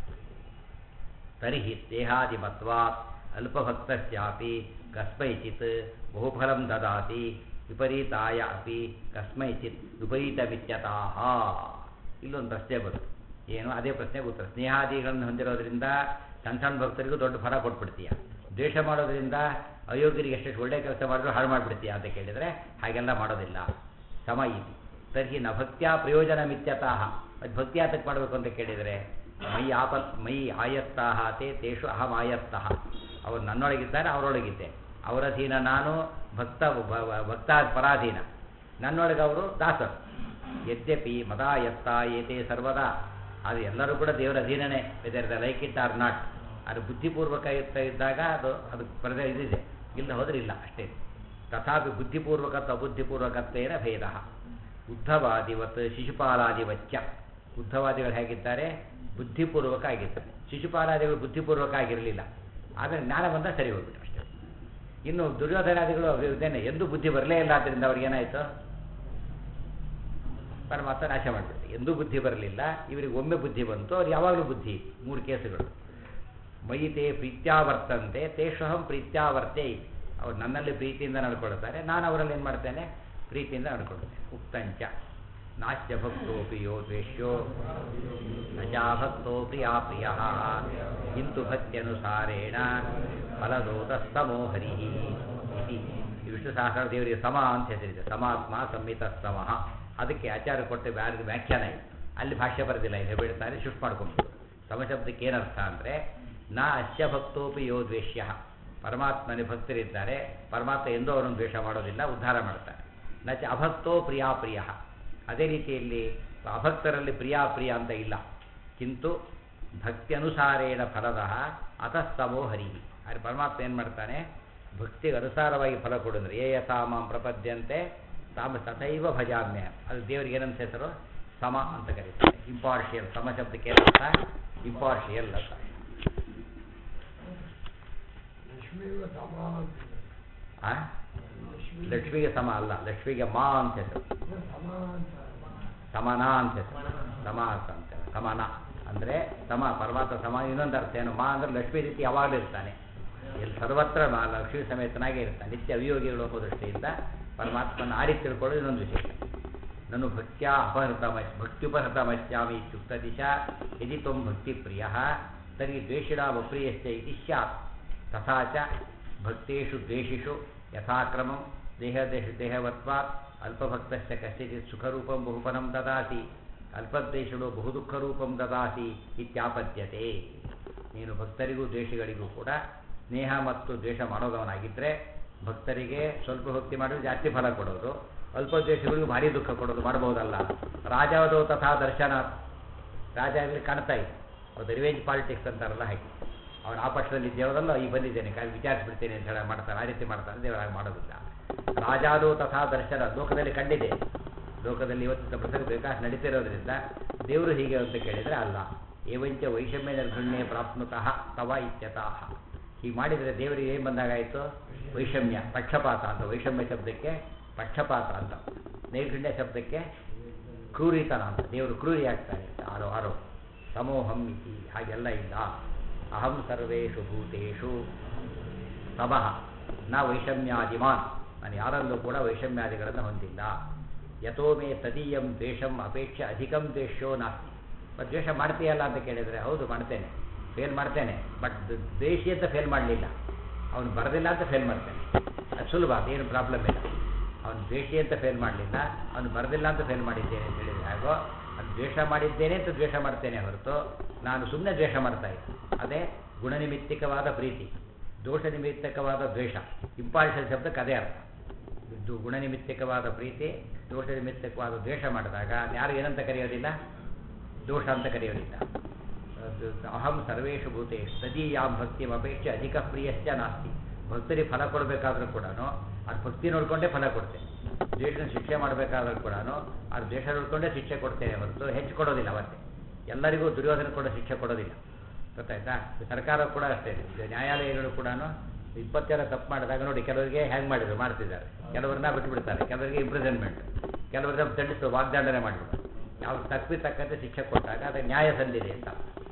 ತರ್ಹಿ ದೇಹಾದಿಮತ್ವಾ ಅಲ್ಪಭಕ್ತಸ್ಯಾಪಿ ಕಸ್ಮೈಚಿತ್ ಬಹುಫಲಂ ದದಾತಿ ವಿಪರೀತಾಯ ಅಪಿ ಕಸ್ಮೈಚಿತ್ ವಿಪರೀತವಿತ್ಯತಾಹ ಇಲ್ಲೊಂದು ಪ್ರಶ್ನೆ ಬರುತ್ತೆ ಏನು ಅದೇ ಪ್ರಶ್ನೆಗೆ ಉತ್ತರ ಸ್ನೇಹಾದಿಗಳನ್ನು ಹೊಂದಿರೋದ್ರಿಂದ ಸಣ್ಣ ಸಣ್ಣ ಭಕ್ತರಿಗೂ ದೊಡ್ಡ ಫಲ ಕೊಟ್ಬಿಡ್ತೀಯ ದ್ವೇಷ ಮಾಡೋದ್ರಿಂದ ಅಯೋಗ್ಯರಿಗೆ ಎಷ್ಟೆಷ್ಟು ಒಳ್ಳೆ ಕೆಲಸ ಮಾಡಿದ್ರು ಹಾಳು ಮಾಡಿಬಿಡ್ತೀಯ ಅಂತ ಕೇಳಿದರೆ ಹಾಗೆಲ್ಲ ಮಾಡೋದಿಲ್ಲ ಸಮ ಇತಿ ತರ್ಹಿ ನ ಭಕ್ತ್ಯಾ ಪ್ರಯೋಜನ ಮಿತ್ಯತಃ ಅದು ಭಕ್ತಿ ಯಾತಕ್ಕೆ ಮಾಡಬೇಕು ಅಂತ ಕೇಳಿದರೆ ಮೈ ಆಪತ್ ಮೈ ಆಯತ್ತಾಹ ತೇ ತೇಷು ಅಹಂ ಆಯತ್ತಃ ಅವರು ನನ್ನೊಳಗಿದ್ದಾರೆ ಅವರೊಳಗಿದ್ದೆ ಅವರ ಅಧೀನ ನಾನು ಭಕ್ತ ಭ- ಭ- ಭಕ್ತ ಪರಾಧೀನ ನನ್ನೊಳಗೆ ಅವರು ದಾಸರು ಯದ್ಯಪಿ ಮದಾಯತ್ತ ಏತೆ ಸರ್ವದಾ ಅದು ಎಲ್ಲರೂ ಕೂಡ ದೇವರ ಅಧೀನನೇ whether the like it or not ಅದು ಬುದ್ಧಿಪೂರ್ವಕ ಇರ್ತಾ ಇದ್ದಾಗ ಅದು ಅದು ಪರದ ಇದಿದೆ ಇಲ್ಲ ಹೋದ್ರೆ ಇಲ್ಲ ಅಷ್ಟೇ ತಥಾಪಿ ಬುದ್ಧಿಪೂರ್ವಕತ್ವ ಅಬುದ್ಧಿಪೂರ್ವಕತ್ವೇನ ಭೇದ ಉದ್ಧವಾದಿವತ್ ಶಿಶುಪಾಲಾದಿವಚ್ಚ ಉದ್ಧವಾದಿಗಳು ಹೇಗಿದ್ದಾರೆ ಬುದ್ಧಿಪೂರ್ವಕ ಆಗಿದ್ದಾರೆ ಶಿಶುಪಾಲಾದಿಗಳು ಬುದ್ಧಿಪೂರ್ವಕ ಆಗಿರಲಿಲ್ಲ ಆದರೆ ಜ್ಞಾನ ಬಂದಾಗ ಸರಿ ಹೋಗ್ಬಿಟ್ರು ಅಷ್ಟೇ ಇನ್ನು ದುರ್ಯೋಧನಾದಿಗಳು ಇದೇನೆ ಎಂದೂ ಬುದ್ಧಿ ಬರಲೇ ಇಲ್ಲ ಆದ್ದರಿಂದ ಅವ್ರಿಗೇನಾಯಿತು ಪರಮಾತ್ಮ ನಾಶ ಮಾಡಿಬಿಟ್ಟು ಎಂದೂ ಬುದ್ಧಿ ಬರಲಿಲ್ಲ ಇವರಿಗೆ ಒಮ್ಮೆ ಬುದ್ಧಿ ಬಂತು ಅವ್ರು ಯಾವಾಗಲೂ ಬುದ್ಧಿ ಮೂರು ಕೇಸುಗಳು ಮಯಿತೆ ಪ್ರೀತ್ಯಾವರ್ತಂತೆ ತೇಷಹಂ ಪ್ರೀತ್ಯಾವರ್ತೆ ಅವ್ರು ನನ್ನಲ್ಲಿ ಪ್ರೀತಿಯಿಂದ ನಡ್ಕೊಳ್ತಾರೆ ನಾನು ಅವರಲ್ಲಿ ಏನು ಮಾಡ್ತೇನೆ ಪ್ರೀತಿಯಿಂದ ನಡ್ಕೊಳ್ತೇನೆ ಉಕ್ತಂಚ ನಾಶ್ಯ ಭಕ್ತೋಪಿ ಯೋ ದ್ವೇಷ್ಯೋ ನಜಾ ಭಕ್ತೋ ಪ್ರಿಯಾ ಪ್ರಿಯ ಕಿಂತು ಭಕ್ತ್ಯನುಸಾರೇಣ ಫಲದೋತಸ್ತಮೋ ಹರಿ ಇತಿ ಈ ವಿಷ್ಣು ಸಹಸ್ರ ದೇವರಿಗೆ ಸಮ ಅಂತ ಹೆಸರಿದೆ ಸಮಾತ್ಮ ಸಂಹಿತ ಸಮಃ ಅದಕ್ಕೆ ಆಚಾರ್ಯ ಕೊಟ್ಟ ಬ್ಯಾರದ ವ್ಯಾಖ್ಯಾನ ಇದೆ ಅಲ್ಲಿ ಭಾಷ್ಯ ಬರೆದಿಲ್ಲ ಇದು ಬಿಡ್ತಾರೆ ಶಿಫ್ಟ್ ಮಾಡ್ಕೊಂಡ್ಬಿಟ್ಟು ಸಮಶಬ್ದಕ್ಕೆ ಏನರ್ಥ ಅಂದರೆ ನಾ ಅಶ್ಯ ಭಕ್ತೋಪಿ ಯೋ ದ್ವೇಷ್ಯ ಪರಮಾತ್ಮನ ಭಕ್ತರಿದ್ದಾರೆ ಪರಮಾತ್ಮ ಎಂದೂ ಅವರನ್ನು ದ್ವೇಷ ಮಾಡೋದಿಲ್ಲ ಉದ್ಧಾರ ಮಾಡ್ತಾರೆ ನಚ ಅಭಕ್ತೋ ಪ್ರಿಯಾ ಪ್ರಿಯ ಅದೇ ರೀತಿಯಲ್ಲಿ ಅಭಕ್ತರಲ್ಲಿ ಪ್ರಿಯಾ ಪ್ರಿಯ ಅಂತ ಇಲ್ಲ ಕಿಂತು ಭಕ್ತಿ ಅನುಸಾರೇಣ ಫಲದ ಅತಸ್ತಮೋ ಹರಿ ಆದರೆ ಪರಮಾತ್ಮ ಏನು ಮಾಡ್ತಾನೆ ಭಕ್ತಿಗೆ ಅನುಸಾರವಾಗಿ ಫಲ ಕೊಡಿದ್ರೆ ಏ ಯಥಾ ಮಾಂ ಪ್ರಪದ್ಯಂತೆ ತಾಮ ತಥೈವ ಭಜಾಮ್ಯ ಅದು ದೇವರಿಗೆ ಏನಂತ ಹೆಸರು ಸಮ ಅಂತ ಕರೀತಾರೆ ಇಂಪಾರ್ಷಿಯಲ್ ಸಮ ಶಬ್ದಕ್ಕೆ ಏನರ್ಥ ಇಂಪಾರ್ಷಿಯಲ್ ಅಂತ ಲಕ್ಷ್ಮಿಗೂ ಸಮ ಅಂತಿದೆ. ಆ? ಲಕ್ಷ್ಮಿ ಲಕ್ಷ್ಮಿಗೆ ಸಮ ಅಲ್ಲ ಲಕ್ಷ್ಮಿಗೆ ಮಾ ಅಂತ ಹೆಸರು ಸಮ ಅಂತ ಸಮಾನ ಅಂತ ಹೆಸರು ಸಮ ಅಂತ ಅಂತಾರೆ ಸಮಾನ ಅಂದರೆ ಸಮ ಪರಮಾತ್ಮ ಸಮ ಇನ್ನೊಂದು ಅರ್ಥ ಏನು ಮಾ ಅಂದರೆ ಲಕ್ಷ್ಮೀ ರೀತಿ ಯಾವಾಗಲೂ ಇರ್ತಾನೆ ಎಲ್ಲಿ ಸರ್ವತ್ರ ಮಾ ಲಕ್ಷ್ಮೀ ಸಮೇತನಾಗೇ ಇರ್ತಾನೆ ನಿತ್ಯ ಅವಿಯೋಗಿಗಳು ಅನ್ನೋ ದೃಷ್ಟಿಯಿಂದ ಪರಮಾತ್ಮನ ಆ ರೀತಿ ತಿಳ್ಕೊಳ್ಳೋದು ಇನ್ನೊಂದು ವಿಶೇಷ ನಾನು ಭಕ್ತ್ಯಾ ಅಪಹೃತಮ ಭಕ್ತ್ಯುಪಹೃತಮಶ್ಯಾಮಿ ಇತ್ಯುಕ್ತ ದಿಶಾ ಯದಿ ತ್ವಂ ಭಕ್ತಿಪ್ರಿಯ ತರ್हि ದ್ವೇಷಿಣಾಮಪ್ರಿಯಶ್ಚ ಇತಿ ಸ್ಯಾತ್ ತಥಾ ಚ ಭಕ್ತೇಷು ದ್ವೇಷಿಷು ಯಥಾಕ್ರಮಂ ದೇಹದೇಶ ದೇಹವತ್ವಾತ್ ಅಲ್ಪಭಕ್ತಶ್ಚ ಕಶ್ಚಿತ್ ಸುಖರೂಪಂ ಬಹುಪನಂ ದದಾತಿ ಅಲ್ಪದ್ವೇಷುಡು ಬಹುದುಃಖರೂಪಂ ದದಾತಿ ಇತ್ಯಾಪದ್ಯತೆ ನೀನು ಭಕ್ತರಿಗೂ ದ್ವೇಷಿಗಳಿಗೂ ಕೂಡ ಸ್ನೇಹ ಮತ್ತು ದ್ವೇಷ ಮಾಡೋದವನಾಗಿದ್ದರೆ ಭಕ್ತರಿಗೆ ಸ್ವಲ್ಪ ಭಕ್ತಿ ಮಾಡಿದ್ರೆ ಜಾಸ್ತಿ ಫಲ ಕೊಡೋದು ಅಲ್ಪ ದ್ವೇಷಗಳಿಗೂ ಭಾರಿ ದುಃಖ ಕೊಡೋದು ಮಾಡಬಹುದಲ್ಲ ರಾಜಾದೋ ತಥಾ ದರ್ಶನ ರಾಜ ಆಗಲಿ ಕಾಣ್ತಾ ಇತ್ತು ಅದು ರಿವೆಂಜ್ ಪಾಲಿಟಿಕ್ಸ್ ಅಂತಾರಲ್ಲ ಹಾಗೆ ಅವನು ಆ ಪಕ್ಷದಲ್ಲಿ ಇದ್ದೇವದಲ್ಲ ಈಗ ಬಂದಿದ್ದೇನೆ ಕಾಯಿ ವಿಚಾರಿಸ್ಬಿಡ್ತೇನೆ ಅಂತ ಹೇಳಿ ಮಾಡ್ತಾರೆ ಆ ರೀತಿ ಮಾಡ್ತಾನೆ ದೇವರಾಗ ಮಾಡೋದಿಲ್ಲ ರಾಜಾದೋ ತಥಾ ದರ್ಶನ ಲೋಕದಲ್ಲಿ ಕಂಡಿದೆ ಲೋಕದಲ್ಲಿ ಇವತ್ತಿನ ಪ್ರಸಂಗ ಬೇಕಾಷ್ಟು ನಡೀತಿರೋದ್ರಿಂದ ದೇವರು ಹೀಗೆ ಅಂತ ಕೇಳಿದರೆ ಅಲ್ಲ ಏವಂಚ ವೈಷಮ್ಯ ನಿರ್ಗಣ್ಯ ಪ್ರಾಪ್ನುತಃ ತವ ಇತ್ಯತಃ ಹೀಗೆ ಮಾಡಿದರೆ ದೇವರಿಗೆ ಏನು ಬಂದಾಗಾಯಿತು ವೈಷಮ್ಯ ಪಕ್ಷಪಾತ ಅಂತ ವೈಷಮ್ಯ ಶಬ್ದಕ್ಕೆ ಪಕ್ಷಪಾತ ಅಂತ ನೈರ್ಗುಣ್ಯ ಶಬ್ದಕ್ಕೆ ಕ್ರೂರಿತನ ಅಂತ ದೇವರು ಕ್ರೂರಿ ಆಗ್ತಾನೆ ಆರೋ ಆರೋ ಸಮೋಹಂ ಇತಿ ಹಾಗೆಲ್ಲ ಇಲ್ಲ ಅಹಂ ಸರ್ವೇಷು ಭೂತೇಷು ತಮಃ ನ ವೈಷಮ್ಯಾದಿಮಾನ್ ನಾನು ಯಾರಲ್ಲೂ ಕೂಡ ವೈಷಮ್ಯಾದಿಗಳನ್ನು ಹೊಂದಿಲ್ಲ ಯಥೋ ಮೇ ತದೀಯಂ ದ್ವೇಷಂ ಅಪೇಕ್ಷೆ ಅಧಿಕಂ ದ್ವೇಷೋ ನಾಸ್ತಿ ಬಟ್ ದ್ವೇಷ ಮಾಡ್ತೀಯಲ್ಲ ಅಂತ ಕೇಳಿದರೆ ಹೌದು ಮಾಡ್ತೇನೆ ಫೇಲ್ ಮಾಡ್ತೇನೆ ಬಟ್ ದ್ವೇಷಿ ಅಂತ ಫೇಲ್ ಮಾಡಲಿಲ್ಲ ಅವನು ಬರದಿಲ್ಲ ಅಂತ ಫೇಲ್ ಮಾಡ್ತೇನೆ ಅದು ಸುಲಭ ಅದೇನು ಪ್ರಾಬ್ಲಮ್ ಇಲ್ಲ ಅವನು ದ್ವೇಷಿ ಅಂತ ಫೇಲ್ ಮಾಡಲಿಲ್ಲ ಅವನು ಬರದಿಲ್ಲ ಅಂತ ಫೇಲ್ ಮಾಡಿದ್ದೇನೆ ಅಂತ ಹೇಳಿದರೆ ಹಾಗೋ ಅದು ದ್ವೇಷ ಮಾಡಿದ್ದೇನೆ ಅಂತ ದ್ವೇಷ ಮಾಡ್ತೇನೆ ಹೊರತು ನಾನು ಸುಮ್ಮನೆ ದ್ವೇಷ ಮಾಡ್ತಾ ಇದ್ದೆ ಅದೇ ಗುಣನಿಮಿತ್ತಿಕವಾದ ಪ್ರೀತಿ ದೋಷ ನಿಮಿತ್ತಕವಾದ ದ್ವೇಷ ಇಂಪಾರ್ಷನ್ ಶಬ್ದಕ್ಕೆ ಅದೇ ಅರ್ಥ ಇದು ಗುಣನಿಮಿತ್ತಕವಾದ ಪ್ರೀತಿ ದೋಷ ನಿಮಿತ್ತಕವಾದ ದ್ವೇಷ ಮಾಡಿದಾಗ ಯಾರು ಏನಂತ ಕರೆಯೋದಿಲ್ಲ ದೋಷ ಅಂತ ಕರೆಯೋದಿಲ್ಲ ಅದು ಅಹಂ ಸರ್ವೇಷು ಭೂತೇಷು ತದೀಯಾಂ ಭಕ್ತಿ ಅಪೇಕ್ಷೆ ಅಧಿಕ ಪ್ರಿಯಶ್ಚ ನಾಸ್ತಿ ಭಕ್ತರಿಗೆ ಫಲ ಕೊಡಬೇಕಾದ್ರೂ ಕೂಡ ಅದು ಭಕ್ತಿ ನೋಡಿಕೊಂಡೇ ಫಲ ಕೊಡ್ತೇನೆ ದ್ವೇಷನ ಶಿಕ್ಷೆ ಮಾಡಬೇಕಾದ್ರೂ ಕೂಡ ಅದು ದ್ವೇಷ ನೋಡಿಕೊಂಡೇ ಶಿಕ್ಷೆ ಕೊಡ್ತೇನೆ ಹೊರತು ಹೆಚ್ಚು ಕೊಡೋದಿಲ್ಲ ಅವತ್ತೇ ಎಲ್ಲರಿಗೂ ದುರ್ಯೋಧನ ಕೂಡ ಶಿಕ್ಷೆ ಕೊಡೋದಿಲ್ಲ ಗೊತ್ತಾಯ್ತಾ ಸರ್ಕಾರ ಕೂಡ ಅಷ್ಟೇ ಇದು ನ್ಯಾಯಾಲಯಗಳು ಕೂಡ ಇಪ್ಪತ್ತೆರಡು ತಪ್ಪು ಮಾಡಿದಾಗ ನೋಡಿ ಕೆಲವರಿಗೆ ಹ್ಯಾಂಗ್ ಮಾಡಿದ್ರು ಮಾಡ್ತಿದ್ದಾರೆ ಕೆಲವರನ್ನ ಬಿಟ್ಟುಬಿಡ್ತಾರೆ ಕೆಲವರಿಗೆ ಇಂಪ್ರಿಸನ್ಮೆಂಟ್ ಕೆಲವರಿಗೆ ದಂಡಿಸು ವಾಗ್ದಂಡನೆ ಮಾಡಿಬಿಡ್ತಾರೆ ಯಾವ ತಪ್ಪಿ ತಕ್ಕಂತೆ ಶಿಕ್ಷೆ ಕೊಟ್ಟಾಗ ಅದಕ್ಕೆ ನ್ಯಾಯ ಸಂದಿದೆ ಅಂತ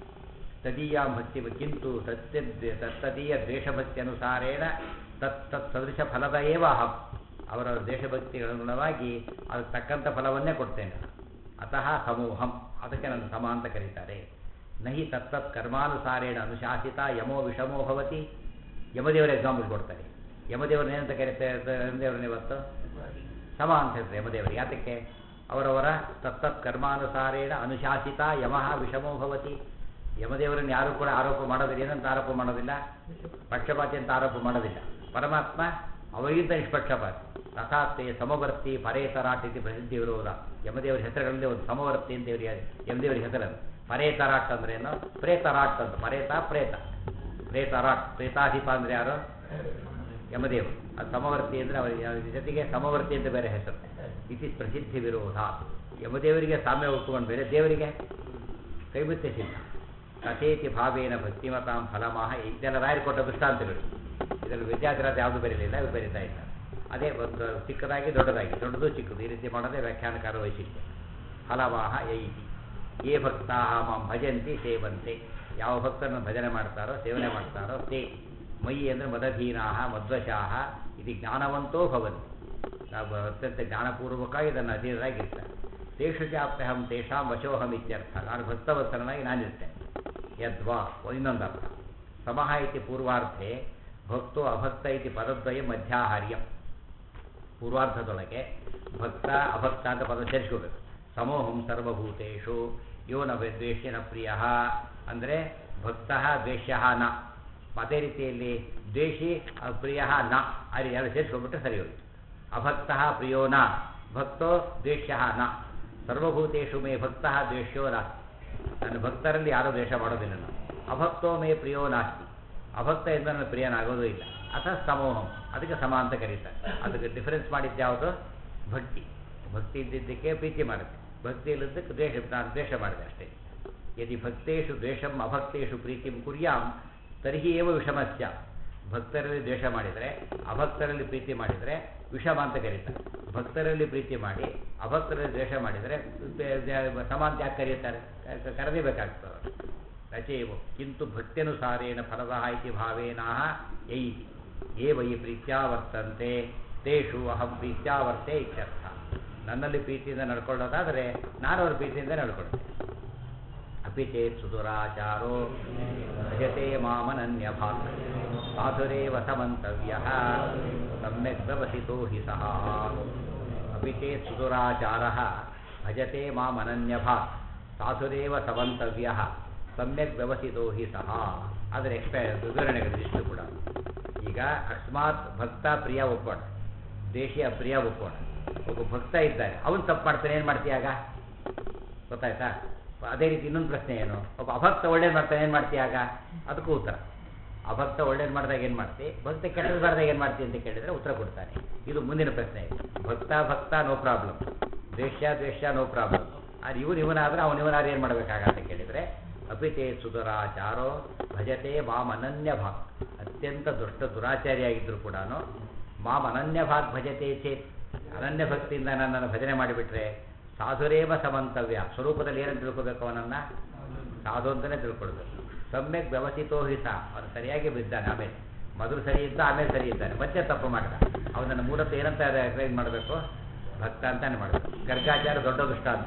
ತದೀಯಾಂ ಭಕ್ತಿ ಕಿಂತು ಸತ್ಯ ತತ್ತದೀಯ ದ್ವೇಷಭಕ್ತಿ ಅನುಸಾರೇಣ ತತ್ ತತ್ ಸದೃಶ ಫಲದ ಏವ ಅಹಂ ಅವರ ದೇಶಭಕ್ತಿಗನುಗುಣವಾಗಿ ಅದಕ್ಕೆ ತಕ್ಕಂಥ ಫಲವನ್ನೇ ಕೊಡ್ತೇನೆ ಅತಃ ಸಮೂಹಂ ಅದಕ್ಕೆ ನನ್ನ ಸಮ ಅಂತ ಕರೀತಾರೆ ನಹಿ ತತ್ತತ್ ಕರ್ಮಾನುಸಾರೇಣ ಅನುಶಾಸಿತ ಯಮೋ ವಿಷಮೋ ಭವತಿ ಯಮದೇವರ ಎಕ್ಸಾಂಪಲ್ ಕೊಡ್ತಾರೆ ಯಮದೇವರನ್ನ ಏನಂತ ಕರೀತಾರೆ ಯಮದೇವರನ್ನ ಇವತ್ತು ಸಮ ಅಂತ ಹೇಳ್ತಾರೆ ಯಮದೇವರು ಯಾತಕ್ಕೆ ಅವರವರ ತತ್ತತ್ ಕರ್ಮಾನುಸಾರೇಣ ಅನುಶಾಸಿತ ಯಮಃ ವಿಷಮೋ ಭವತಿ ಯಮದೇವರನ್ನು ಯಾರು ಕೂಡ ಆರೋಪ ಮಾಡೋದಿಲ್ಲ ಏನಂತ ಆರೋಪ ಮಾಡೋದಿಲ್ಲ ಪಕ್ಷಪಾತಿ ಅಂತ ಆರೋಪ ಮಾಡೋದಿಲ್ಲ ಪರಮಾತ್ಮ ಅವರಿಗಿಂತ ನಿಷ್ಪಕ್ಷಪಾತಿ ತಥಾತ್ತೆಯ ಸಮವರ್ತಿ ಪರೇತರಾಟ್ ಇದು ಪ್ರಸಿದ್ಧಿ ವಿರೋಧ ಯಮದೇವರ ಹೆಸರುಗಳಲ್ಲಿ ಒಂದು ಸಮವರ್ತಿ ಅಂತ ಇವರಿಗೆ ಯಮದೇವರ ಹೆಸರನ್ನು ಪರೇತರಾಟ್ ಅಂದ್ರೆ ಏನು ಪ್ರೇತರಾಟ್ ಅಂತ ಪರೇತ ಪ್ರೇತ ಪ್ರೇತರಾಟ್ ಪ್ರೇತಾಧಿಪ ಅಂದ್ರೆ ಯಾರು ಯಮದೇವರು ಅದು ಸಮವರ್ತಿ ಅಂದರೆ ಅವರ ಜೊತೆಗೆ ಸಮವರ್ತಿ ಅಂತ ಬೇರೆ ಹೆಸರು ಇತಿ ಪ್ರಸಿದ್ಧಿ ವಿರೋಧ ಯಮದೇವರಿಗೆ ಸಾಮ್ಯ ಒಪ್ಪಿಕೊಂಡು ಬೇರೆ ದೇವರಿಗೆ ಕೈಬಿತ್ತೆ ಸಿದ್ಧ ಕಥೇತಿ ಭಾವೇನ ಭಕ್ತಿಮತಾಂ ಫಲಮಾಹ ಇದೆಲ್ಲ ರಾಯರು ಕೊಟ್ಟ ದೃಷ್ಟಾಂತಗಳು ಇದರಲ್ಲಿ ವಿದ್ಯಾರ್ಥಿರಾದ ಯಾವುದು ಬರೀಲಿಲ್ಲ ಇವರು ಬರೀತಾ ಇದ್ದಾರೆ ಅದೇ ಒಂದು ಚಿಕ್ಕದಾಗಿ ದೊಡ್ಡದಾಗಿ ದೊಡ್ಡದು ಚಿಕ್ಕದು ಈ ರೀತಿ ಮಾಡೋದೇ ವ್ಯಾಖ್ಯಾನಕಾರ ವೈಶಿಷ್ಟ್ಯ ಫಲವಾಹ ಯೈತಿ ಯೇ ಭಕ್ತಾ ಮಾಂ ಭಜಂತಿ ಸೇವಂತೆ ಯಾವ ಭಕ್ತರನ್ನು ಭಜನೆ ಮಾಡ್ತಾರೋ ಸೇವನೆ ಮಾಡ್ತಾರೋ ತೇ ಮಯಿ ಅಂದರೆ ಮದಧೀನಾಹ ಮಧ್ವಶಾಹ ಇದು ಜ್ಞಾನವಂತೋ ಭವಂತಿ ನಾವು ಅತ್ಯಂತ ಜ್ಞಾನಪೂರ್ವಕವಾಗಿ ಇದನ್ನು ಅಧೀನರಾಗಿರ್ತಾರೆ ತೇಷು ಚಾಪ್ಯಹಂ ತೇಷಾಂ ವಶೋಹಂ ಇತ್ಯರ್ಥ ನಾನು ಭಕ್ತವತ್ಸರನಾಗಿ ನಾನಿರ್ತೇನೆ ಯದ್ವಾ ಇನ್ನೊಂದು ಅರ್ಥ ಸಮಃ ಇತಿ ಪೂರ್ವಾರ್ಧೆ ಭಕ್ತೋ ಅಭಕ್ತ ಇತಿ ಪದದ್ವಯ ಮಧ್ಯಾಹಾರ್ಯಂ ಪೂರ್ವಾರ್ಧದೊಳಗೆ ಭಕ್ತ ಅಭಕ್ತ ಅಂತ ಪದ ಸೇರಿಸ್ಕೋಬೇಕು ಸಮೋಹಂ ಸರ್ವಭೂತೇಶು ಯೋ ನ ದ್ವೇಷ್ಯ ನ ಪ್ರಿಯ ಅಂದರೆ ಭಕ್ತ ದ್ವೇಷ್ಯ ನ ಅದೇ ರೀತಿಯಲ್ಲಿ ದ್ವೇಷಿ ಪ್ರಿಯ ನ ಅಲ್ಲಿ ಎರಡು ಸೇರಿಸ್ಕೊಂಡ್ಬಿಟ್ರೆ ಸರಿ ಹೋಯ್ತು ಅಭಕ್ತ ಪ್ರಿಯೋ ನ ಭಕ್ತೋ ದ್ವೇಷ್ಯ ನ ಸರ್ವಭೂತೇಶು ಮೇ ಭಕ್ತ ದ್ವೇಷ್ಯೋ ನಾಸ್ತಿ ನನ್ನ ಭಕ್ತರಲ್ಲಿ ಯಾರೂ ದ್ವೇಷ ಮಾಡೋದಿಲ್ಲ ನಾನು ಅಭಕ್ತೋ ಮೇ ಪ್ರಿಯೋ ನಾಸ್ತಿ ಅಭಕ್ತ ಎಂದು ನನ್ನ ಪ್ರಿಯನಾಗೋದೂ ಇಲ್ಲ ಅಥವಾ ಸಮೋಹಂ ಅದಕ್ಕೆ ಸಮ ಅಂತ ಕರೀತಾರೆ ಅದಕ್ಕೆ ಡಿಫರೆನ್ಸ್ ಮಾಡಿದ್ದು ಯಾವುದು ಭಕ್ತಿ ಭಕ್ತಿ ಇದ್ದಿದ್ದಕ್ಕೆ ಪ್ರೀತಿ ಮಾಡುತ್ತೆ ಭಕ್ತಿ ಇಲ್ಲದಕ್ಕೆ ದ್ವೇಷ ನಾನು ದ್ವೇಷ ಮಾಡಿದೆ ಅಷ್ಟೇ ಯದಿ ಭಕ್ತೇಶು ದ್ವೇಷಂ ಅಭಕ್ತೇಶು ಪ್ರೀತಿಂ ಕುರ್ಯಾಂ ತರ್ಹಿ ಏವ ವಿಷಮಸ್ಯ ಭಕ್ತರಲ್ಲಿ ದ್ವೇಷ ಮಾಡಿದರೆ ಅಭಕ್ತರಲ್ಲಿ ಪ್ರೀತಿ ಮಾಡಿದರೆ ವಿಷಮ ಅಂತ ಕರೀತಾರೆ ಭಕ್ತರಲ್ಲಿ ಪ್ರೀತಿ ಮಾಡಿ ಅಭಕ್ತರಲ್ಲಿ ದ್ವೇಷ ಮಾಡಿದರೆ ಸಮ ಅಂತ ಯಾಕೆ ಕರೀತಾರೆ ಕರೆದಿಬೇಕಾಗ್ತದೆ ರಚೇವು ಕಿಂತು ಭಕ್ತ್ಯನುಸಾರೇಣ ಫಲದಃ ಇತಿ ಭಾವೇನಾಹ ಯೈತಿ ಯೇ ವೈ ಪ್ರೀತ್ಯಾವರ್ತಂತೆ ತೇಷು ಅಹಂ ಪ್ರೀತ್ಯಾವರ್ತೆ ಇತ್ಯರ್ಥ ನನ್ನಲ್ಲಿ ಪ್ರೀತಿಯಿಂದ ನಡ್ಕೊಳ್ಳೋದಾದರೆ ನಾನು ಅವ್ರ ಪ್ರೀತಿಯಿಂದ ನಡ್ಕೊಳ್ತೇನೆ ಅಪಿ ಚೇತ್ ಸುದುರಾಚಾರೋ ಭಜತೆ ಮಾಮನನ್ಯ ಭಾಗ್ ಸಾಧುರೇವ ಸಮಂತವ್ಯ ಸಮ್ಯಕ್ ಪ್ರವಸಿತೋ ಹಿ ಸಹ ಅಪಿ ಚೇತ್ ಸುದುರಾಚಾರ ಭಜತೆ ಮಾಮನನ್ಯ ಭಾಗ್ ಸಾಧುರೇವ ಸಮಂತವ್ಯ ಸಮ್ಯಕ್ ವ್ಯವಸಿತೋ ಹಿ ಸಹ ಅದರ ಎಕ್ಸ್ಪೈ ವಿವರಣೆಗಳು ಇಷ್ಟು ಕೂಡ ಈಗ ಅಕಸ್ಮಾತ್ ಭಕ್ತ ಪ್ರಿಯ ಒಪ್ಪೋಣ ದೇಶೀಯ ಪ್ರಿಯ ಒಪ್ಪೋಣ ಒಬ್ಬ ಭಕ್ತ ಇದ್ದಾನೆ ಅವನು ತಪ್ಪು ಮಾಡ್ತಾನೆ ಏನು ಮಾಡ್ತೀಯಾಗ ಗೊತ್ತಾಯ್ತಾ ಅದೇ ರೀತಿ ಇನ್ನೊಂದು ಪ್ರಶ್ನೆ ಏನು ಒಬ್ಬ ಅಭಕ್ತ ಒಳ್ಳೇದು ಮಾಡ್ತಾನೆ ಏನು ಮಾಡ್ತೀಯಾಗ ಅದಕ್ಕೂ ಉತ್ತರ ಅಭಕ್ತ ಒಳ್ಳೇದು ಮಾಡಿದಾಗ ಏನು ಮಾಡ್ತಿ ಭಕ್ತ ಕೆಟ್ಟದ್ದು ಮಾಡಿದಾಗ ಏನು ಮಾಡ್ತಿ ಅಂತ ಕೇಳಿದರೆ ಉತ್ತರ ಕೊಡ್ತಾನೆ ಇದು ಮುಂದಿನ ಪ್ರಶ್ನೆ ಭಕ್ತ ಭಕ್ತ ನೋ ಪ್ರಾಬ್ಲಮ್ ದ್ವೇಷ ದ್ವೇಷ ನೋ ಪ್ರಾಬ್ಲಮ್ ಅದು ಇವನು ಇವನಾದ್ರೆ ಅವನು ಇವನಾದ್ರೆ ಏನು ಮಾಡಬೇಕಾಗ ಅಂತ ಕೇಳಿದರೆ ಅಪಿತೇ ಸುಧುರಾಚಾರೋ ಭಜತೆ ಮಾಮ್ ಅನನ್ಯ ಭಾಗ್ ಅತ್ಯಂತ ದುಷ್ಟ ದುರಾಚಾರಿಯಾಗಿದ್ದರೂ ಕೂಡ ಮಾಮ್ ಅನನ್ಯ ಭಾಗ್ ಭಜತೆ ಚೇತ್ ಅನನ್ಯ ಭಕ್ತಿಯಿಂದ ನನ್ನನ್ನು ಭಜನೆ ಮಾಡಿಬಿಟ್ರೆ ಸಾಧುರೇವ ಸಮಂತವ್ಯ ಸ್ವರೂಪದಲ್ಲಿ ಏನಂತ ತಿಳ್ಕೋಬೇಕು ಅವನನ್ನು ಸಾಧು ಅಂತಲೇ ತಿಳ್ಕೊಳ್ಬೇಕು ಸಮ್ಯಕ್ ವ್ಯವಸ್ಥಿತೋ ಹಿತ ಅವನು ಸರಿಯಾಗಿ ಬಿದ್ದಾನೆ ಆಮೇಲೆ ಮೊದಲು ಸರಿ ಇದ್ದ ಆಮೇಲೆ ಸರಿ ಇದ್ದಾನೆ ಮತ್ತೆ ತಪ್ಪು ಮಾಡಿದ ಅವನನ್ನು ಮೂಲತಃ ಏನಂತ ರೆಕಗ್ನೈಸ್ ಮಾಡಬೇಕು ಭಕ್ತ ಅಂತಾನೆ ಮಾಡಬೇಕು ಗರ್ಗಾಚಾರ ದೊಡ್ಡ ದುಷ್ಟ ಅಂತ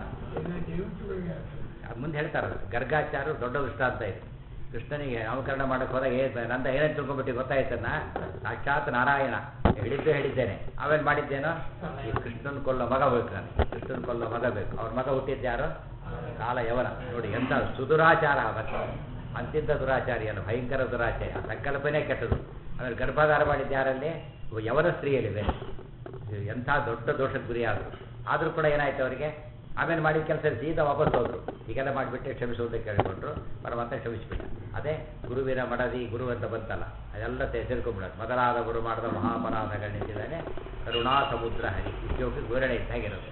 ಮುಂದೆ ಹೇಳ್ತಾರಲ್ಲ ಗರ್ಗಾಚಾರ ದೊಡ್ಡ ದುಷ್ಟ ಅಂತ ಇದೆ ಕೃಷ್ಣನಿಗೆ ನಾಮಕರಣ ಮಾಡಕ್ಕೆ ಹೋದಾಗ ಏ ನಂದ ಏನೇನು ತಿಳ್ಕೊಂಬಿಟ್ಟು ಗೊತ್ತಾಯ್ತನ್ನ ಸಾಕ್ಷಾತ್ ನಾರಾಯಣ ಹೇಳಿದ್ದೇ ಹೇಳಿದ್ದೇನೆ ಆಮೇಲೆ ಮಾಡಿದ್ದೇನೋ ಈ ಕೃಷ್ಣನ್ ಕೊಲ್ಲೋ ಮಗ ಬೇಕು ನಾನು ಕೃಷ್ಣನ್ ಕೊಲ್ಲೋ ಮಗ ಬೇಕು ಅವ್ರ ಮಗ ಹುಟ್ಟಿದ್ಯಾರು ಕಾಲ ಯವನ ನೋಡಿ ಎಂತ ಸುದುರಾಚಾರ ಮತ್ತೆ ಅಂತಿಂತ ದುರಾಚಾರಿ ಅಲ್ಲ ಭಯಂಕರ ದುರಾಚಾರಿ ಆ ಸಂಕಲ್ಪನೆ ಕೆಟ್ಟದು ಆಮೇಲೆ ಗರ್ಭಾಧಾರ ಮಾಡಿದ್ಯಾರಲ್ಲಿ ಯವನ ಸ್ತ್ರೀಯಲ್ಲಿ ಬೇರೆ ಎಂಥ ದೊಡ್ಡ ದೋಷಕ್ಕೆ ಗುರಿಯಾದರು ಆದರೂ ಕೂಡ ಏನಾಯ್ತು ಅವರಿಗೆ ಆಮೇಲೆ ಮಾಡಿದ ಕೆಲಸ ಸೀದಾ ವಾಪಸ್ ಹೋದ್ರು ಹೀಗೆಲ್ಲ ಮಾಡಿಬಿಟ್ಟು ಕ್ಷಮಿಸುವುದಕ್ಕೆ ಕೇಳಿಕೊಂಡ್ರು ಪರಮಾತ್ಮ ಕ್ಷಮಿಸಿಬಿಟ್ಟ ಅದೇ ಗುರುವಿನ ಮಡದಿ ಗುರು ಅಂತ ಬಂತಲ್ಲ ಅದೆಲ್ಲ ಸೇರ್ಕೊಂಡ್ಬಿಡೋದು ಮೊದಲಾದ ಗುರು ಮಾಡಿದ ಮಹಾಪರಾಧಗಳನ್ನಿದ್ದಾನೆ ಕರುಣಾ ಸಮುದ್ರ ಹರಿ ಉದ್ಯೋಗ ವಿವರಣೆ ಇದ್ದಾಗಿರೋದು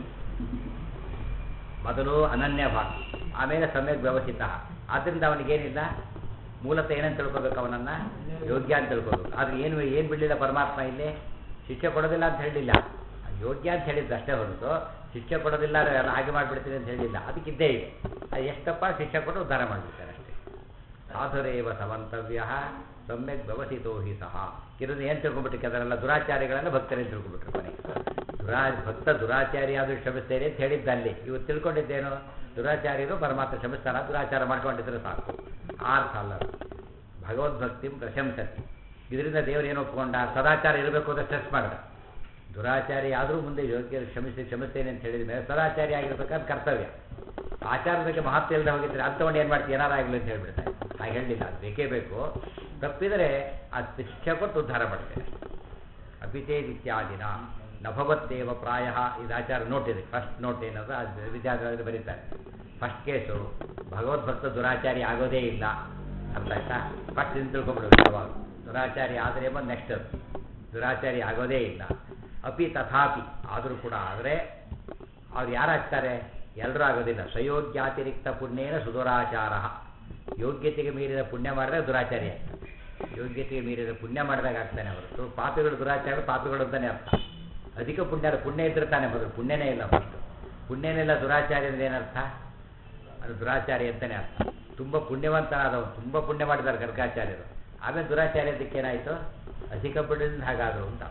ಮೊದಲು ಅನನ್ಯ ಭಾಗ ಆಮೇಲೆ ಸಮ್ಯಕ್ ವ್ಯವಸ್ಥಿತ ಆದ್ದರಿಂದ ಅವನಿಗೇನಿಲ್ಲ ಮೂಲತಃ ಏನಂತ ತಿಳ್ಕೊಬೇಕು ಅವನನ್ನು ಯೋಗ್ಯ ಅಂತ ತಿಳ್ಕೊಬೇಕು ಆದರೆ ಏನು ಏನು ಬಿಡಲಿಲ್ಲ ಪರಮಾತ್ಮ ಇಲ್ಲಿ ಶಿಕ್ಷೆ ಕೊಡೋದಿಲ್ಲ ಅಂತ ಹೇಳಲಿಲ್ಲ ಯೋಗ್ಯ ಅಂತ ಹೇಳಿದ್ದು ಅಷ್ಟೇ ಹೊರತು ಶಿಕ್ಷೆ ಕೊಡೋದಿಲ್ಲ ಎಲ್ಲ ಹಾಗೆ ಮಾಡಿಬಿಡ್ತೀನಿ ಅಂತ ಹೇಳಿಲ್ಲ ಅದಕ್ಕಿದ್ದೇ ಇದೆ ಅದು ಎಷ್ಟಪ್ಪ ಶಿಕ್ಷೆ ಕೊಟ್ಟು ಉದ್ಧಾರ ಮಾಡಿಬಿಡ್ತಾರೆ ಅಷ್ಟೇ ಸಾಧುರೇವ ಸಮಂತವ್ಯ ಸಮ್ಯಕ್ ವ್ಯವಸ್ಥಿತೋ ಹಿ ಸಹ ಕೆಲವರು ಏನು ತಿಳ್ಕೊಂಡ್ಬಿಟ್ಟು ಅದರೆಲ್ಲ ದುರಾಚಾರಿಗಳೆಲ್ಲ ಭಕ್ತರೇ ತಿಳ್ಕೊಂಡ್ಬಿಟ್ರು ಮನೆ ದುರಾ ಭಕ್ತ ದುರಾಚಾರಿ ಆದರೂ ಕ್ಷಮಿಸ್ತೇನೆ ಅಂತ ಹೇಳಿದ್ದ ಅಲ್ಲಿ ಇವತ್ತು ತಿಳ್ಕೊಂಡಿದ್ದೇನು ದುರಾಚಾರ್ಯರು ಪರಮಾತ್ಮ ಕ್ಷಮಿಸ್ತಾರ ದುರಾಚಾರ ಮಾಡ್ಕೊಂಡಿದ್ರೆ ಸಾಕು ಆ ಅರ್ಥ ಅಲ್ಲ ಭಗವದ್ಭಕ್ತಿ ಪ್ರಶಂಸತಿ ಇದರಿಂದ ದೇವರು ಏನು ಒಪ್ಕೊಂಡ ಸದಾಚಾರ ಇರಬೇಕು ಅಂತ ಸ್ಟ್ರೆಸ್ ಮಾಡಿದ ದುರಾಚಾರಿ ಆದರೂ ಮುಂದೆ ಯೋಗ್ಯ ಕ್ಷಮಿಸಿ ಕ್ಷಮಿಸ್ತೇನೆ ಅಂತ ಹೇಳಿದ ಮೇಲೆ ಸದಾಚಾರಿ ಆಗಿರ್ಬೇಕಾದ ಕರ್ತವ್ಯ ಆಚಾರದಕ್ಕೆ ಮಹತ್ವ ಇಲ್ಲದೆ ಹೋಗಿದ್ರೆ ಅಂಥವನ್ನ ಏನು ಮಾಡ್ತೀವಿ ಏನಾರು ಆಗಲಿ ಅಂತ ಹೇಳ್ಬಿಡ್ತಾರೆ ಹಾಗೆ ಹೇಳಲಿಲ್ಲ ಅದು ಬೇಕೇ ಬೇಕು ತಪ್ಪಿದರೆ ಆ ಶಿಕ್ಷೆ ಕೊಟ್ಟು ಉದ್ಧಾರ ಮಾಡ್ತೇನೆ ಅಪಿತೇದಿತ್ಯಾದಿನ ನಭವತ್ತೇವ ಪ್ರಾಯ ಇದು ಆಚಾರ ನೋಟ್ ಇದೆ ಫಸ್ಟ್ ನೋಟ್ ಏನದು ಅದು ವಿದ್ಯಾರ್ಥಿಗಳು ಬರೀತಾರೆ ಫಸ್ಟ್ ಕೇಸು ಭಗವದ್ಭಕ್ತ ದುರಾಚಾರಿ ಆಗೋದೇ ಇಲ್ಲ ಅರ್ಥ ಆಯ್ತಾ ಫಸ್ಟ್ ಇನ್ನು ತಿಳ್ಕೊಂಬಿಡ್ಬೇಕು ಯಾವಾಗ ದುರಾಚಾರಿ ಆದರೆ ಬಂದು ನೆಕ್ಸ್ಟ್ ದುರಾಚಾರಿ ಆಗೋದೇ ಇಲ್ಲ ಅಪಿ ತಥಾಪಿ ಆದರೂ ಕೂಡ ಆದರೆ ಅವ್ರು ಯಾರಾಗ್ತಾರೆ ಎಲ್ಲರೂ ಆಗೋದಿಲ್ಲ ಸ್ವಯೋಗ್ಯಾತಿರಿಕ್ತ ಪುಣ್ಯೇನ ಸುದುರಾಚಾರ ಯೋಗ್ಯತೆಗೆ ಮೀರಿದ ಪುಣ್ಯ ಮಾಡಿದಾಗ ದುರಾಚಾರ್ಯ ಯೋಗ್ಯತೆಗೆ ಮೀರಿದ ಪುಣ್ಯ ಮಾಡಿದಾಗ ಆಗ್ತಾನೆ ಹೊರತು ಪಾಪಿಗಳು ದುರಾಚಾರ ಪಾಪಿಗಳು ಅಂತಾನೆ ಅರ್ಥ ಅಧಿಕ ಪುಣ್ಯ ಪುಣ್ಯ ಇದ್ರೆ ತಾನೆ ಮೊದಲು ಪುಣ್ಯನೇ ಇಲ್ಲ ಫಸ್ಟ್ ಪುಣ್ಯನೆಲ್ಲ ದುರಾಚಾರ್ಯ ಅಂದ್ರೆ ಏನರ್ಥ ಅದು ದುರಾಚಾರ್ಯ ಅಂತಲೇ ಅರ್ಥ ತುಂಬ ಪುಣ್ಯವಂತನಾದವನು ತುಂಬ ಪುಣ್ಯ ಮಾಡಿದ್ದಾರೆ ಗರ್ಗಾಚಾರ್ಯರು ಆಮೇಲೆ ದುರಾಚಾರ್ಯದಕ್ಕೆ ಏನಾಯಿತು ಅಧಿಕ ಪುಣ್ಯದಿಂದ ಹಾಗಾದರು ಅಂತ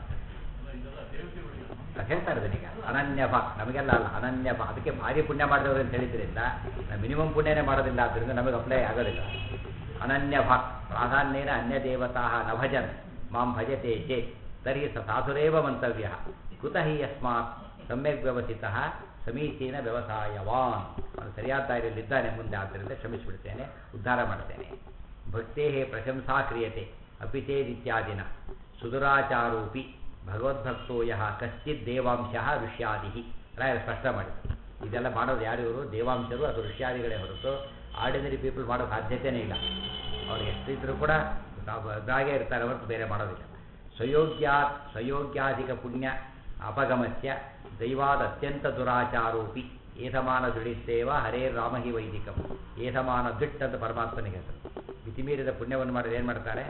ಅದ್ ಹೇಳ್ತಾರೆ ಇದನ್ನೀಗ ಅನನ್ಯ ಭಾ ನಮಗೆಲ್ಲ ಅಲ್ಲ ಅನನ್ಯ ಭಾ ಅದಕ್ಕೆ ಭಾರಿ ಪುಣ್ಯ ಮಾಡಿದವರು ಅಂತ ಹೇಳಿದ್ರಿಂದ ನಾವು ಮಿನಿಮಮ್ ಪುಣ್ಯನೇ ಮಾಡೋದಿಲ್ಲ ಆದ್ದರಿಂದ ನಮಗೆ ಅಪ್ಲೈ ಆಗೋದಿಲ್ಲ ಅನನ್ಯ ಭಾ ಪ್ರಾಧಾನ್ಯೇನ ಅನ್ಯ ದೇವತಾ ನ ಭಜನ್ ಮಾಂ ಭಜತೆ ಚೇತ್ ತರ್ಹಿ ಸ ಸಾಧುರೇವ ಮಂತವ್ಯ ಕುತ ಹಿ ಯಸ್ಮಾತ್ ಸಮ್ಯಕ್ ವ್ಯವಸ್ಥಿತ ಸಮೀಚೀನ ವ್ಯವಸಾಯವಾನ್ ಅವನು ಸರಿಯಾದ ದಾರಿಯಲ್ಲಿದ್ದಾನೆ ಮುಂದೆ ಆದ್ದರಿಂದ ಕ್ಷಮಿಸಿಬಿಡ್ತೇನೆ ಉದ್ಧಾರ ಮಾಡ್ತೇನೆ ಭಕ್ತೇ ಪ್ರಶಂಸಾ ಕ್ರಿಯತೆ ಅಪಿತೇದಿತ್ಯಾದಿನ ಸುದುರಾಚಾರೋಪಿ ಭಗವದ್ಭಕ್ತೋ ಯಹ ಕಶ್ಚಿತ್ ದೇವಾಂಶ ಋಷ್ಯಾದಿ ರಾಯರು ಸ್ಪಷ್ಟ ಮಾಡಿ ಇದೆಲ್ಲ ಮಾಡೋದು ಯಾರು ಇವರು ದೇವಾಂಶರು ಅದು ಋಷ್ಯಾದಿಗಳೇ ಹೊರತು ಆರ್ಡಿನರಿ ಪೀಪಲ್ ಮಾಡೋ ಸಾಧ್ಯತೆಯೇ ಇಲ್ಲ ಅವ್ರು ಎಷ್ಟಿದ್ರೂ ಕೂಡ ತಾವು ಅದಾಗೆ ಇರ್ತಾರೆ ಹೊರತು ಬೇರೆ ಮಾಡೋದಿಲ್ಲ ಸ್ವಯೋಗ್ಯಾ ಸ್ವಯೋಗ್ಯಾಧಿಕ ಪುಣ್ಯ ಅಪಗಮಸ್ಯ ದೈವಾದ ಅತ್ಯಂತ ದುರಾಚಾರೋಪಿ ಏಧಮಾನ ದುಡಿಸ್ತೇವ ಹರೇ ರಾಮಹಿ ವೈದಿಕಂ ಏಧಮಾನ ದುಟ್ ಅಂತ ಪರಮಾತ್ಮನಿಗೆ ಹೆಸರು ಮಿತಿಮೀರಿದ ಪುಣ್ಯವನ್ನು ಮಾಡಿದ್ರೆ ಏನು ಮಾಡ್ತಾರೆ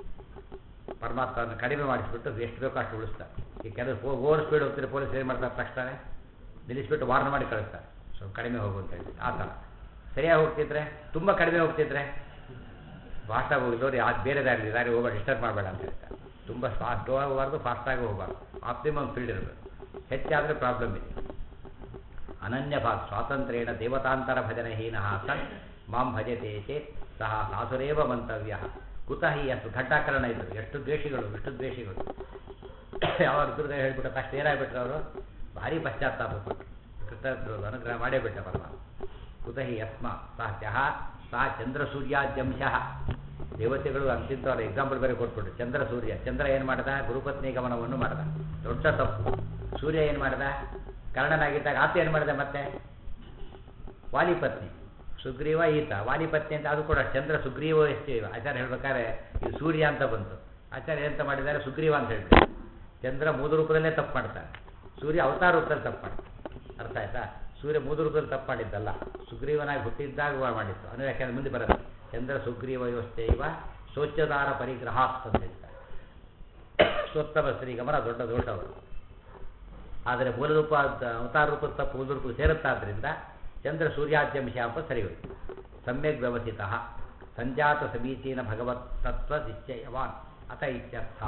ಪರಮಾತ್ಮನ ಕಡಿಮೆ ಮಾಡಿಸ್ಬಿಟ್ಟು ಎಷ್ಟು ಬೇಕೋ ಅಷ್ಟು ಉಳಿಸ್ತಾರೆ ಈ ಕೆಲವು ಓವರ್ ಸ್ಪೀಡ್ ಹೋಗ್ತಾರೆ ಪೊಲೀಸ್ ಏನು ಮಾಡ್ತಾರೆ ತಕ್ಷಣ ನಿಲ್ಲಿಸ್ಬಿಟ್ಟು ವಾರ್ನ್ ಮಾಡಿ ಕಳಿಸ್ತಾರೆ ಸೊ ಕಡಿಮೆ ಹೋಗು ಅಂತ ಹೇಳಿ ಆ ಥರ ಸರಿಯಾಗಿ ಹೋಗ್ತಿದ್ರೆ ತುಂಬ ಕಡಿಮೆ ಹೋಗ್ತಿದ್ರೆ ಫಾಸ್ಟಾಗಿ ಹೋಗಿದ್ದವ್ರು ಯಾವ್ದು ಬೇರೆ ದಾರಿ ದಾರಿ ಹೋಗಬೇಡ ಡಿಸ್ಟರ್ಬ್ ಮಾಡಬೇಡ ಅಂತ ಹೇಳ್ತಾರೆ ತುಂಬ ಫಾಸ್ಟ್ ಹೋಗಬಾರ್ದು ಫಾಸ್ಟಾಗಿ ಹೋಗಬಾರ್ದು ಆಪ್ಟಿಮಮ್ ಫೀಲ್ಡ್ ಇರಬೇಕು ಹೆಚ್ಚಾದರೆ ಪ್ರಾಬ್ಲಮ್ ಇದೆ ಅನನ್ಯ ಭಾಗ ಸ್ವಾತಂತ್ರ್ಯೇಣ ದೇವತಾಂತರ ಭಜನಹೀನ ಸನ್ ಮಾಂ ಭಜತೆ ಚೇತ್ ಸಹ ಸಾಸುರೇವ ಮಂತವ್ಯ ಕುತ ಹಿ ಅಷ್ಟು ಘಟ್ಟಾಕರಣ ಇದ್ದರು ಎಷ್ಟು ದ್ವೇಷಿಗಳು ಎಷ್ಟು ದ್ವೇಷಿಗಳು ಯಾವ ದುರ್ಗ ಹೇಳ್ಬಿಟ್ಟ ತಕ್ಷಣ ಏನಾಗ್ಬಿಟ್ರು ಅವರು ಭಾರಿ ಪಶ್ಚಾತ್ತಾಪ ಪಟ್ಟು ಕೃತಜ್ಞರು ಅನುಗ್ರಹ ಮಾಡೇ ಬಿಟ್ಟ ಪರಮಾತ್ಮ ಕುತ ಹಿ ಯಸ್ಮ ಸಹ ತ್ಯಹ ಸಹ ಚಂದ್ರ ಸೂರ್ಯಾದ್ಯಂಶಃ ದೇವತೆಗಳು ಅಂತಿಂತವ್ರ ಎಕ್ಸಾಂಪಲ್ ಬೇರೆ ಕೊಟ್ಬಿಟ್ರು ಚಂದ್ರ ಸೂರ್ಯ ಚಂದ್ರ ಏನು ಮಾಡ್ದ ಗುರುಪತ್ನಿ ಗಮನವನ್ನು ಮಾಡ್ದ ದೊಡ್ಡ ತಪ್ಪು ಸೂರ್ಯ ಏನು ಮಾಡ್ದ ಕರ್ಣನಾಗಿದ್ದಾಗ ಆತ ಏನು ಮಾಡಿದೆ ಮತ್ತೆ ವಾಲಿಪತ್ನಿ ಸುಗ್ರೀವ ಈತ ವಾಲಿಪತ್ನಿ ಅಂತ ಅದು ಕೂಡ ಚಂದ್ರ ಸುಗ್ರೀವ ಎಷ್ಟು ಆಚಾರ್ಯ ಹೇಳ್ಬೇಕಾದ್ರೆ ಇದು ಸೂರ್ಯ ಅಂತ ಬಂತು ಆಚಾರ್ಯ ಎಂತ ಮಾಡಿದ್ದಾರೆ ಸುಗ್ರೀವ ಅಂತ ಹೇಳ್ಬಿಟ್ಟು ಚಂದ್ರ ಮೂದು ರೂಪದಲ್ಲೇ ತಪ್ಪು ಮಾಡ್ತಾನೆ ಸೂರ್ಯ ಅವತಾರ ರೂಪದಲ್ಲಿ ತಪ್ಪು ಮಾಡ್ತಾನೆ ಅರ್ಥ ಆಯ್ತಾ ಸೂರ್ಯ ಮೂದು ರೂಪದಲ್ಲಿ ತಪ್ಪು ಮಾಡಿದ್ದಲ್ಲ ಸುಗ್ರೀವನಾಗಿ ಹುಟ್ಟಿದ್ದಾಗ ಮಾಡಿತ್ತು ಅಂದರೆ ಯಾಕೆಂದ್ರೆ ಮುಂದೆ ಬರುತ್ತೆ ಚಂದ್ರ ಸುಗ್ರೀವ ವ್ಯವಸ್ಥೆ ಇವ ಸ್ವಚ್ಛದಾರ ಪರಿಗ್ರಹ ಅಂತ ಹೇಳ್ತಾರೆ ಸ್ವತ್ತಮ ಶ್ರೀಗಮನ ದೊಡ್ಡ ದೋಷವರು ಆದರೆ ಮೂಲ ರೂಪ ಅವತಾರ ರೂಪದ ತಪ್ಪು ಮೂಲ ರೂಪ ಸೇರುತ್ತಾದ್ರಿಂದ ಚಂದ್ರ ಸೂರ್ಯಾದ್ಯಂಶ ಅಂತ ಸರಿ ಹೋಯ್ತು ಸಮ್ಯಕ್ ವ್ಯವಸ್ಥಿತ ಸಂಜಾತ ಸಮೀಚೀನ ಭಗವತ್ ತತ್ವ ನಿಶ್ಚಯವಾನ್ ಅಥ ಇತ್ಯರ್ಥ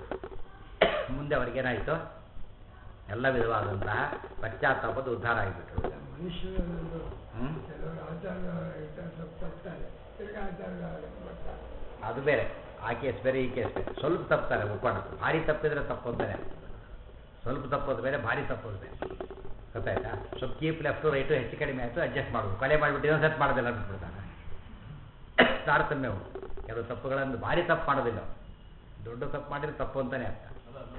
ಮುಂದೆ ಅವರಿಗೇನಾಯಿತು ಎಲ್ಲ ವಿಧವಾದಂತಹ ಪಶ್ಚಾತ್ತಾಪದ ಉದ್ಧಾರ ಆಗಿಬಿಟ್ರು ಮನುಷ್ಯನನ್ನು ಹ್ಞೂ ಕೆಲವರು ಆಚಾರ ಇರ್ತಾರೆ, ಸ್ವಲ್ಪ ತಪ್ತಾರೆ ತಿರ್ಗಾ ಆಚಾರ ಬರ್ತಾರೆ ಅದು ಬೇರೆ ಆ ಕೇಸ್ ಬೇರೆ ಈ ಕೇಸ್ ಬೇರೆ ಸ್ವಲ್ಪ ತಪ್ತಾರೆ ಒಪ್ಕೊಂಡು ಭಾರಿ ತಪ್ಪಿದ್ರೆ ತಪ್ಪು ಅಂತಾನೆ ಸ್ವಲ್ಪ ತಪ್ಪೋದು ಬೇರೆ ಭಾರಿ ತಪ್ಪೋದು ಬೇರೆ ಗೊತ್ತಾಯ್ತಾ ಸ್ವಲ್ಪ ಕೀಪ್ ಲೆಫ್ಟು ರೈಟು ಹೆಚ್ಚು ಕಡಿಮೆ ಆಯಿತು ಅಡ್ಜಸ್ಟ್ ಮಾಡೋದು ಕೊಲೆ ಮಾಡಿಬಿಟ್ಟು ಇನ್ನೊಂದು ಸೆಟ್ ಮಾಡೋದಿಲ್ಲ ಅಂದ್ಬಿಡ್ತಾನೆ ತಾರತಮ್ಯ ಉಂಟು ಕೆಲವು ತಪ್ಪುಗಳನ್ನು ಭಾರಿ ತಪ್ಪು ಮಾಡೋದಿಲ್ಲ ಅವ್ನು. ದೊಡ್ಡ ತಪ್ಪು ಮಾಡಿದ್ರೆ ತಪ್ಪು ಅಂತಾನೆ ಅರ್ಥ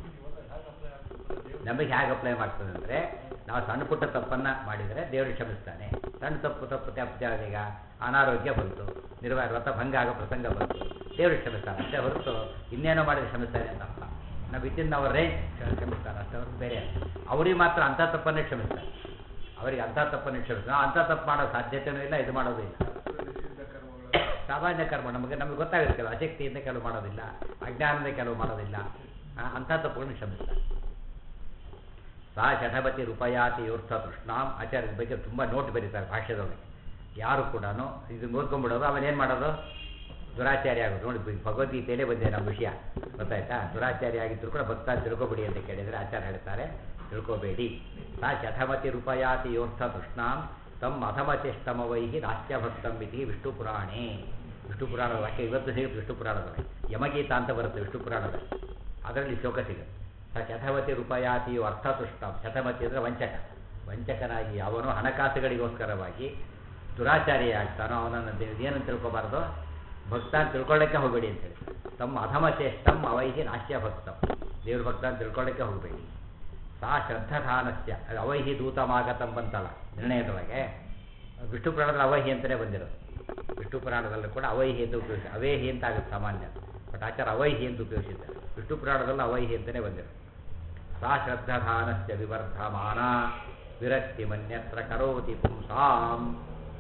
ನಮಗೆ ಹೇಗೆ ಅಪ್ಲೈ ಮಾಡ್ತದೆ ಅಂದರೆ ನಾವು ಸಣ್ಣ ಪುಟ್ಟ ತಪ್ಪನ್ನು ಮಾಡಿದರೆ ದೇವರು ಕ್ಷಮಿಸ್ತಾನೆ ಸಣ್ಣ ತಪ್ಪು ತಪ್ಪು ತಪ್ಪು ಈಗ ಅನಾರೋಗ್ಯ ಬಂತು ನಿರ್ವಾಹ ವ್ರತ ಭಂಗ ಆಗೋ ಪ್ರಸಂಗ ಬಂತು ದೇವರು ಕ್ಷಮಿಸ್ತಾನೆ ಅಷ್ಟೇ ಹೊರತು ಇನ್ನೇನೋ ಮಾಡಿದ್ರೆ ಕ್ಷಮಿಸ್ತಾನೆ ಅಂತ ಅರ್ಥ ನಾವು ವಿತಿನ್ ಅವರ್ ರೇಂಜ್ ಕ್ಷಮಿಸ್ತಾನೆ ಅಷ್ಟೇ ಹೊರತು ಬೇರೆ ಅವ್ರಿಗೆ ಮಾತ್ರ ಅಂಥ ತಪ್ಪನ್ನೇ ಕ್ಷಮಿಸ್ತಾರೆ ಅವರಿಗೆ ಅಂಥ ತಪ್ಪನ್ನೇ ಕ್ಷಮಿಸ್ತಾರೆ ನಾವು ಅಂಥ ತಪ್ಪು ಮಾಡೋ ಸಾಧ್ಯತೆಯೂ ಇಲ್ಲ ಇದು ಮಾಡೋದು ಇಲ್ಲ ಸಾಮಾನ್ಯ ಕರ್ಮ ನಮಗೆ ನಮಗೆ ಗೊತ್ತಾಗುತ್ತೆ ಕೆಲವು ಅಶಕ್ತಿಯಿಂದ ಕೆಲವು ಮಾಡೋದಿಲ್ಲ ಅಜ್ಞಾನದಿಂದ ಕೆಲವು ಮಾಡೋದಿಲ್ಲ ಆ, ಅಂಥ ತಪ್ಪುಗಳನ್ನು ಕ್ಷಮಿಸ್ತಾರೆ ಸಾ ಶಠಪತಿ ರೂಪಯಾತಿ ಯೂರ್ಥ ತೃಷ್ಣಾಂ ಆಚಾರ್ಯದ ಬಗ್ಗೆ ತುಂಬ ನೋಟ್ ಬರೀತಾರೆ ಭಾಷ್ಯದೊಳಗೆ ಯಾರು ಕೂಡ ಇದು ಓದ್ಕೊಂಡ್ಬಿಡೋದು ಆಮೇಲೆ ಏನು ಮಾಡೋದು ದುರಾಚಾರ್ಯ ಆಗೋದು ನೋಡಿ ಬ- ಭಗವದ್ಗೀತೆಯಲ್ಲೇ ಬಂದಿದೆ ನಮ್ಮ ವಿಷಯ ಗೊತ್ತಾಯ್ತಾ ದುರಾಚಾರ್ಯ ಆಗಿದ್ರು ಕೂಡ ಭಕ್ತ ತಿಳ್ಕೊಬೇಡಿ ಅಂತ ಕೇಳಿದರೆ ಆಚಾರ್ಯ ಹೇಳ್ತಾರೆ ತಿಳ್ಕೊಬೇಡಿ ಸಾ ಶಠಮತಿ ರೂಪಯಾತಿ ಯೋರ್ಥ ತೃಷ್ಣಾಂ ತಮ್ಮ ಅಧಮಚೇಷ್ಟಮವೈಹಿ ನಾಸ್ಯ ಭಕ್ತಂ ಇತಿ ವಿಷ್ಣು ಪುರಾಣೇ ವಿಷ್ಣು ಪುರಾಣದ ವಾಕ್ಯ ಇವತ್ತು ಸಿಗುತ್ತೆ ವಿಷ್ಣು ಪುರಾಣದಲ್ಲಿ ಯಮಗೀತ ಅಂತ ಬರುತ್ತೆ ವಿಷ್ಣು ಪುರಾಣದಲ್ಲಿ ಅದರಲ್ಲಿ ಶ್ಲೋಕ ಸಿಗುತ್ತೆ ಸ ಶತವತಿ ರೂಪಾಯಾತಿಯು ಅರ್ಥತುಷ್ಟ ಶತಮತಿ ಅಂದರೆ ವಂಚಕ ವಂಚಕನಾಗಿ ಅವನು ಹಣಕಾಸುಗಳಿಗೋಸ್ಕರವಾಗಿ ದುರಾಚಾರಿ ಆಗ್ತಾನೋ ಅವನನ್ನು ದೇ- ಏನಂತ ತಿಳ್ಕೊಬಾರ್ದು ಭಕ್ತ ಅಂತ ತಿಳ್ಕೊಳ್ಳೋಕ್ಕೆ ಹೋಗಬೇಡಿ ಅಂತೇಳಿ ತಮ್ಮ ಅಧಮಚೇಷ್ಟಂ ಅವೈಹಿ ನಾಶ್ಯ ಭಕ್ತಂ ದೇವ್ರ ಭಕ್ತ ಅಂತ ತಿಳ್ಕೊಳ್ಳೋಕ್ಕೆ ಹೋಗಬೇಡಿ ಸಾ ಶ್ರದ್ಧಾನಸ್ಯ ಅದು ಅವೈಹಿ ದೂತಮಾಗತಂ ಬಂತಲ್ಲ ನಿರ್ಣಯದೊಳಗೆ ವಿಷ್ಣು ಪುರಾಣದಲ್ಲಿ ಅವೈಹಿ ಅಂತಲೇ ಬಂದಿರೋದು ವಿಷ್ಣು ಪುರಾಣದಲ್ಲೂ ಕೂಡ ಅವೈಹಿ ಅಂತ ಉಪಯೋಗಿಸಿ ಅವೇಹಿ ಅಂತ ಆಗುತ್ತೆ ಸಾಮಾನ್ಯ ಬಟ್ ಆಚಾರ ಅವೈಹಿ ಅಂತ ಉಪಯೋಗಿಸಿದ್ದಾರೆ ವಿಷ್ಣು ಪುರಾಣದಲ್ಲೂ ಅವೈಹಿ ಅಂತಲೇ ಬಂದಿರೋದು ಸಾ ಶ್ರದ್ಧಾನಸ್ಯ ವಿವರ್ಧಮಾನ ವಿರಕ್ತಿ ಮನ್ಯತ್ರ ಕರೋತಿ ಪುಂಸಾಂ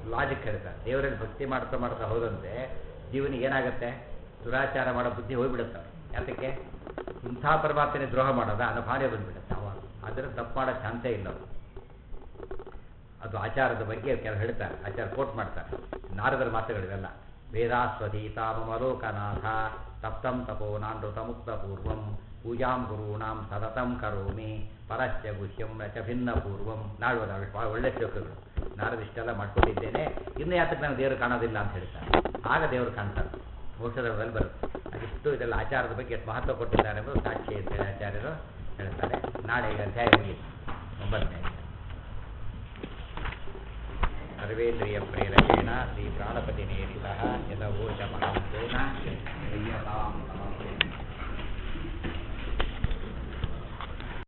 ಲಾಜಿಕ್ ಹೇಳ್ತಾರೆ ದೇವರಲ್ಲಿ ಭಕ್ತಿ ಮಾಡ್ತಾ ಮಾಡ್ತಾ ಹೋದಂತೆ ಜೀವನಿಗೆ ಏನಾಗುತ್ತೆ ದುರಾಚಾರ ಮಾಡೋ ಬುದ್ಧಿ ಹೋಗ್ಬಿಡುತ್ತೆ ಯಾತಕ್ಕೆ ಇಂಥ ಪರಮಾತ್ಮನೆ ದ್ರೋಹ ಮಾಡೋದ ಅನ್ನೋ ಭಾವನೆ ಬಂದ್ಬಿಡುತ್ತೆ ಅವಾಗ ಅದರ ತಪ್ಪು ಮಾಡೋ ಚಾನ್ಸೇ ಇಲ್ಲ ಅವ್ರು. ಅದು ಆಚಾರದ ಬಗ್ಗೆ ಕೆಲವು ಹೇಳ್ತಾರೆ ಆಚಾರ ಕೋಟ್ ಮಾಡ್ತಾರೆ ನಾರದರ ಮಾತುಗಳಿವೆಲ್ಲ ವೇದಾಸ್ವಧೀತ ಮಮಲೋಕನಾಥ ತಪ್ತಂ ತಪೋ ನಾನೃತ ಮುಕ್ತ ಪೂರ್ವಂ ಪೂಜಾಂ ಗುರುಣಾಂ ಸತತಂ ಕರೋಮಿ ಪರಶ್ಚ ಗುಹ್ಯಂ ರಚ ಭಿನ್ನ ಪೂರ್ವಂ ನಾಡುವುದು ಅವು ಭಾಳ ಒಳ್ಳೆ ಶ್ಲೋಕಗಳು ನಾರದ ಇಷ್ಟೆಲ್ಲ ಮಾಡ್ಕೊಂಡಿದ್ದೇನೆ ಇನ್ನು ಯಾತಕ್ಕೆ ನಾನು ದೇವರು ಕಾಣೋದಿಲ್ಲ ಅಂತ ಹೇಳ್ತಾರೆ ಆಗ ದೇವರು ಕಾಣ್ತಾರೆ ಮೋಕ್ಷದಲ್ಲಿ ಬರುತ್ತೆ ಅದಿಷ್ಟು ಇದೆಲ್ಲ ಆಚಾರದ ಬಗ್ಗೆ ಎಷ್ಟು ಮಹತ್ವ ಕೊಟ್ಟಿದ್ದಾರೆ ಎಂಬುದು ಸಾಕ್ಷಿ ಅಂತ ಹೇಳಿ ಆಚಾರ್ಯರು ಹೇಳ್ತಾರೆ ನಾಳೆ ಈಗ ಅಧ್ಯಾಯ ಮುಗಿಯಿತು ಒಂಬತ್ತನೇ ಅಧ್ಯಾಯ. ಸರ್ವೇಂದ್ರಿಯ ಪ್ರೇರಕೇಣ ಶ್ರೀ ಪ್ರಾಣಪತಿ ನೇರಿತ ಯದವೋಚ ಮಹಾಂತೇನ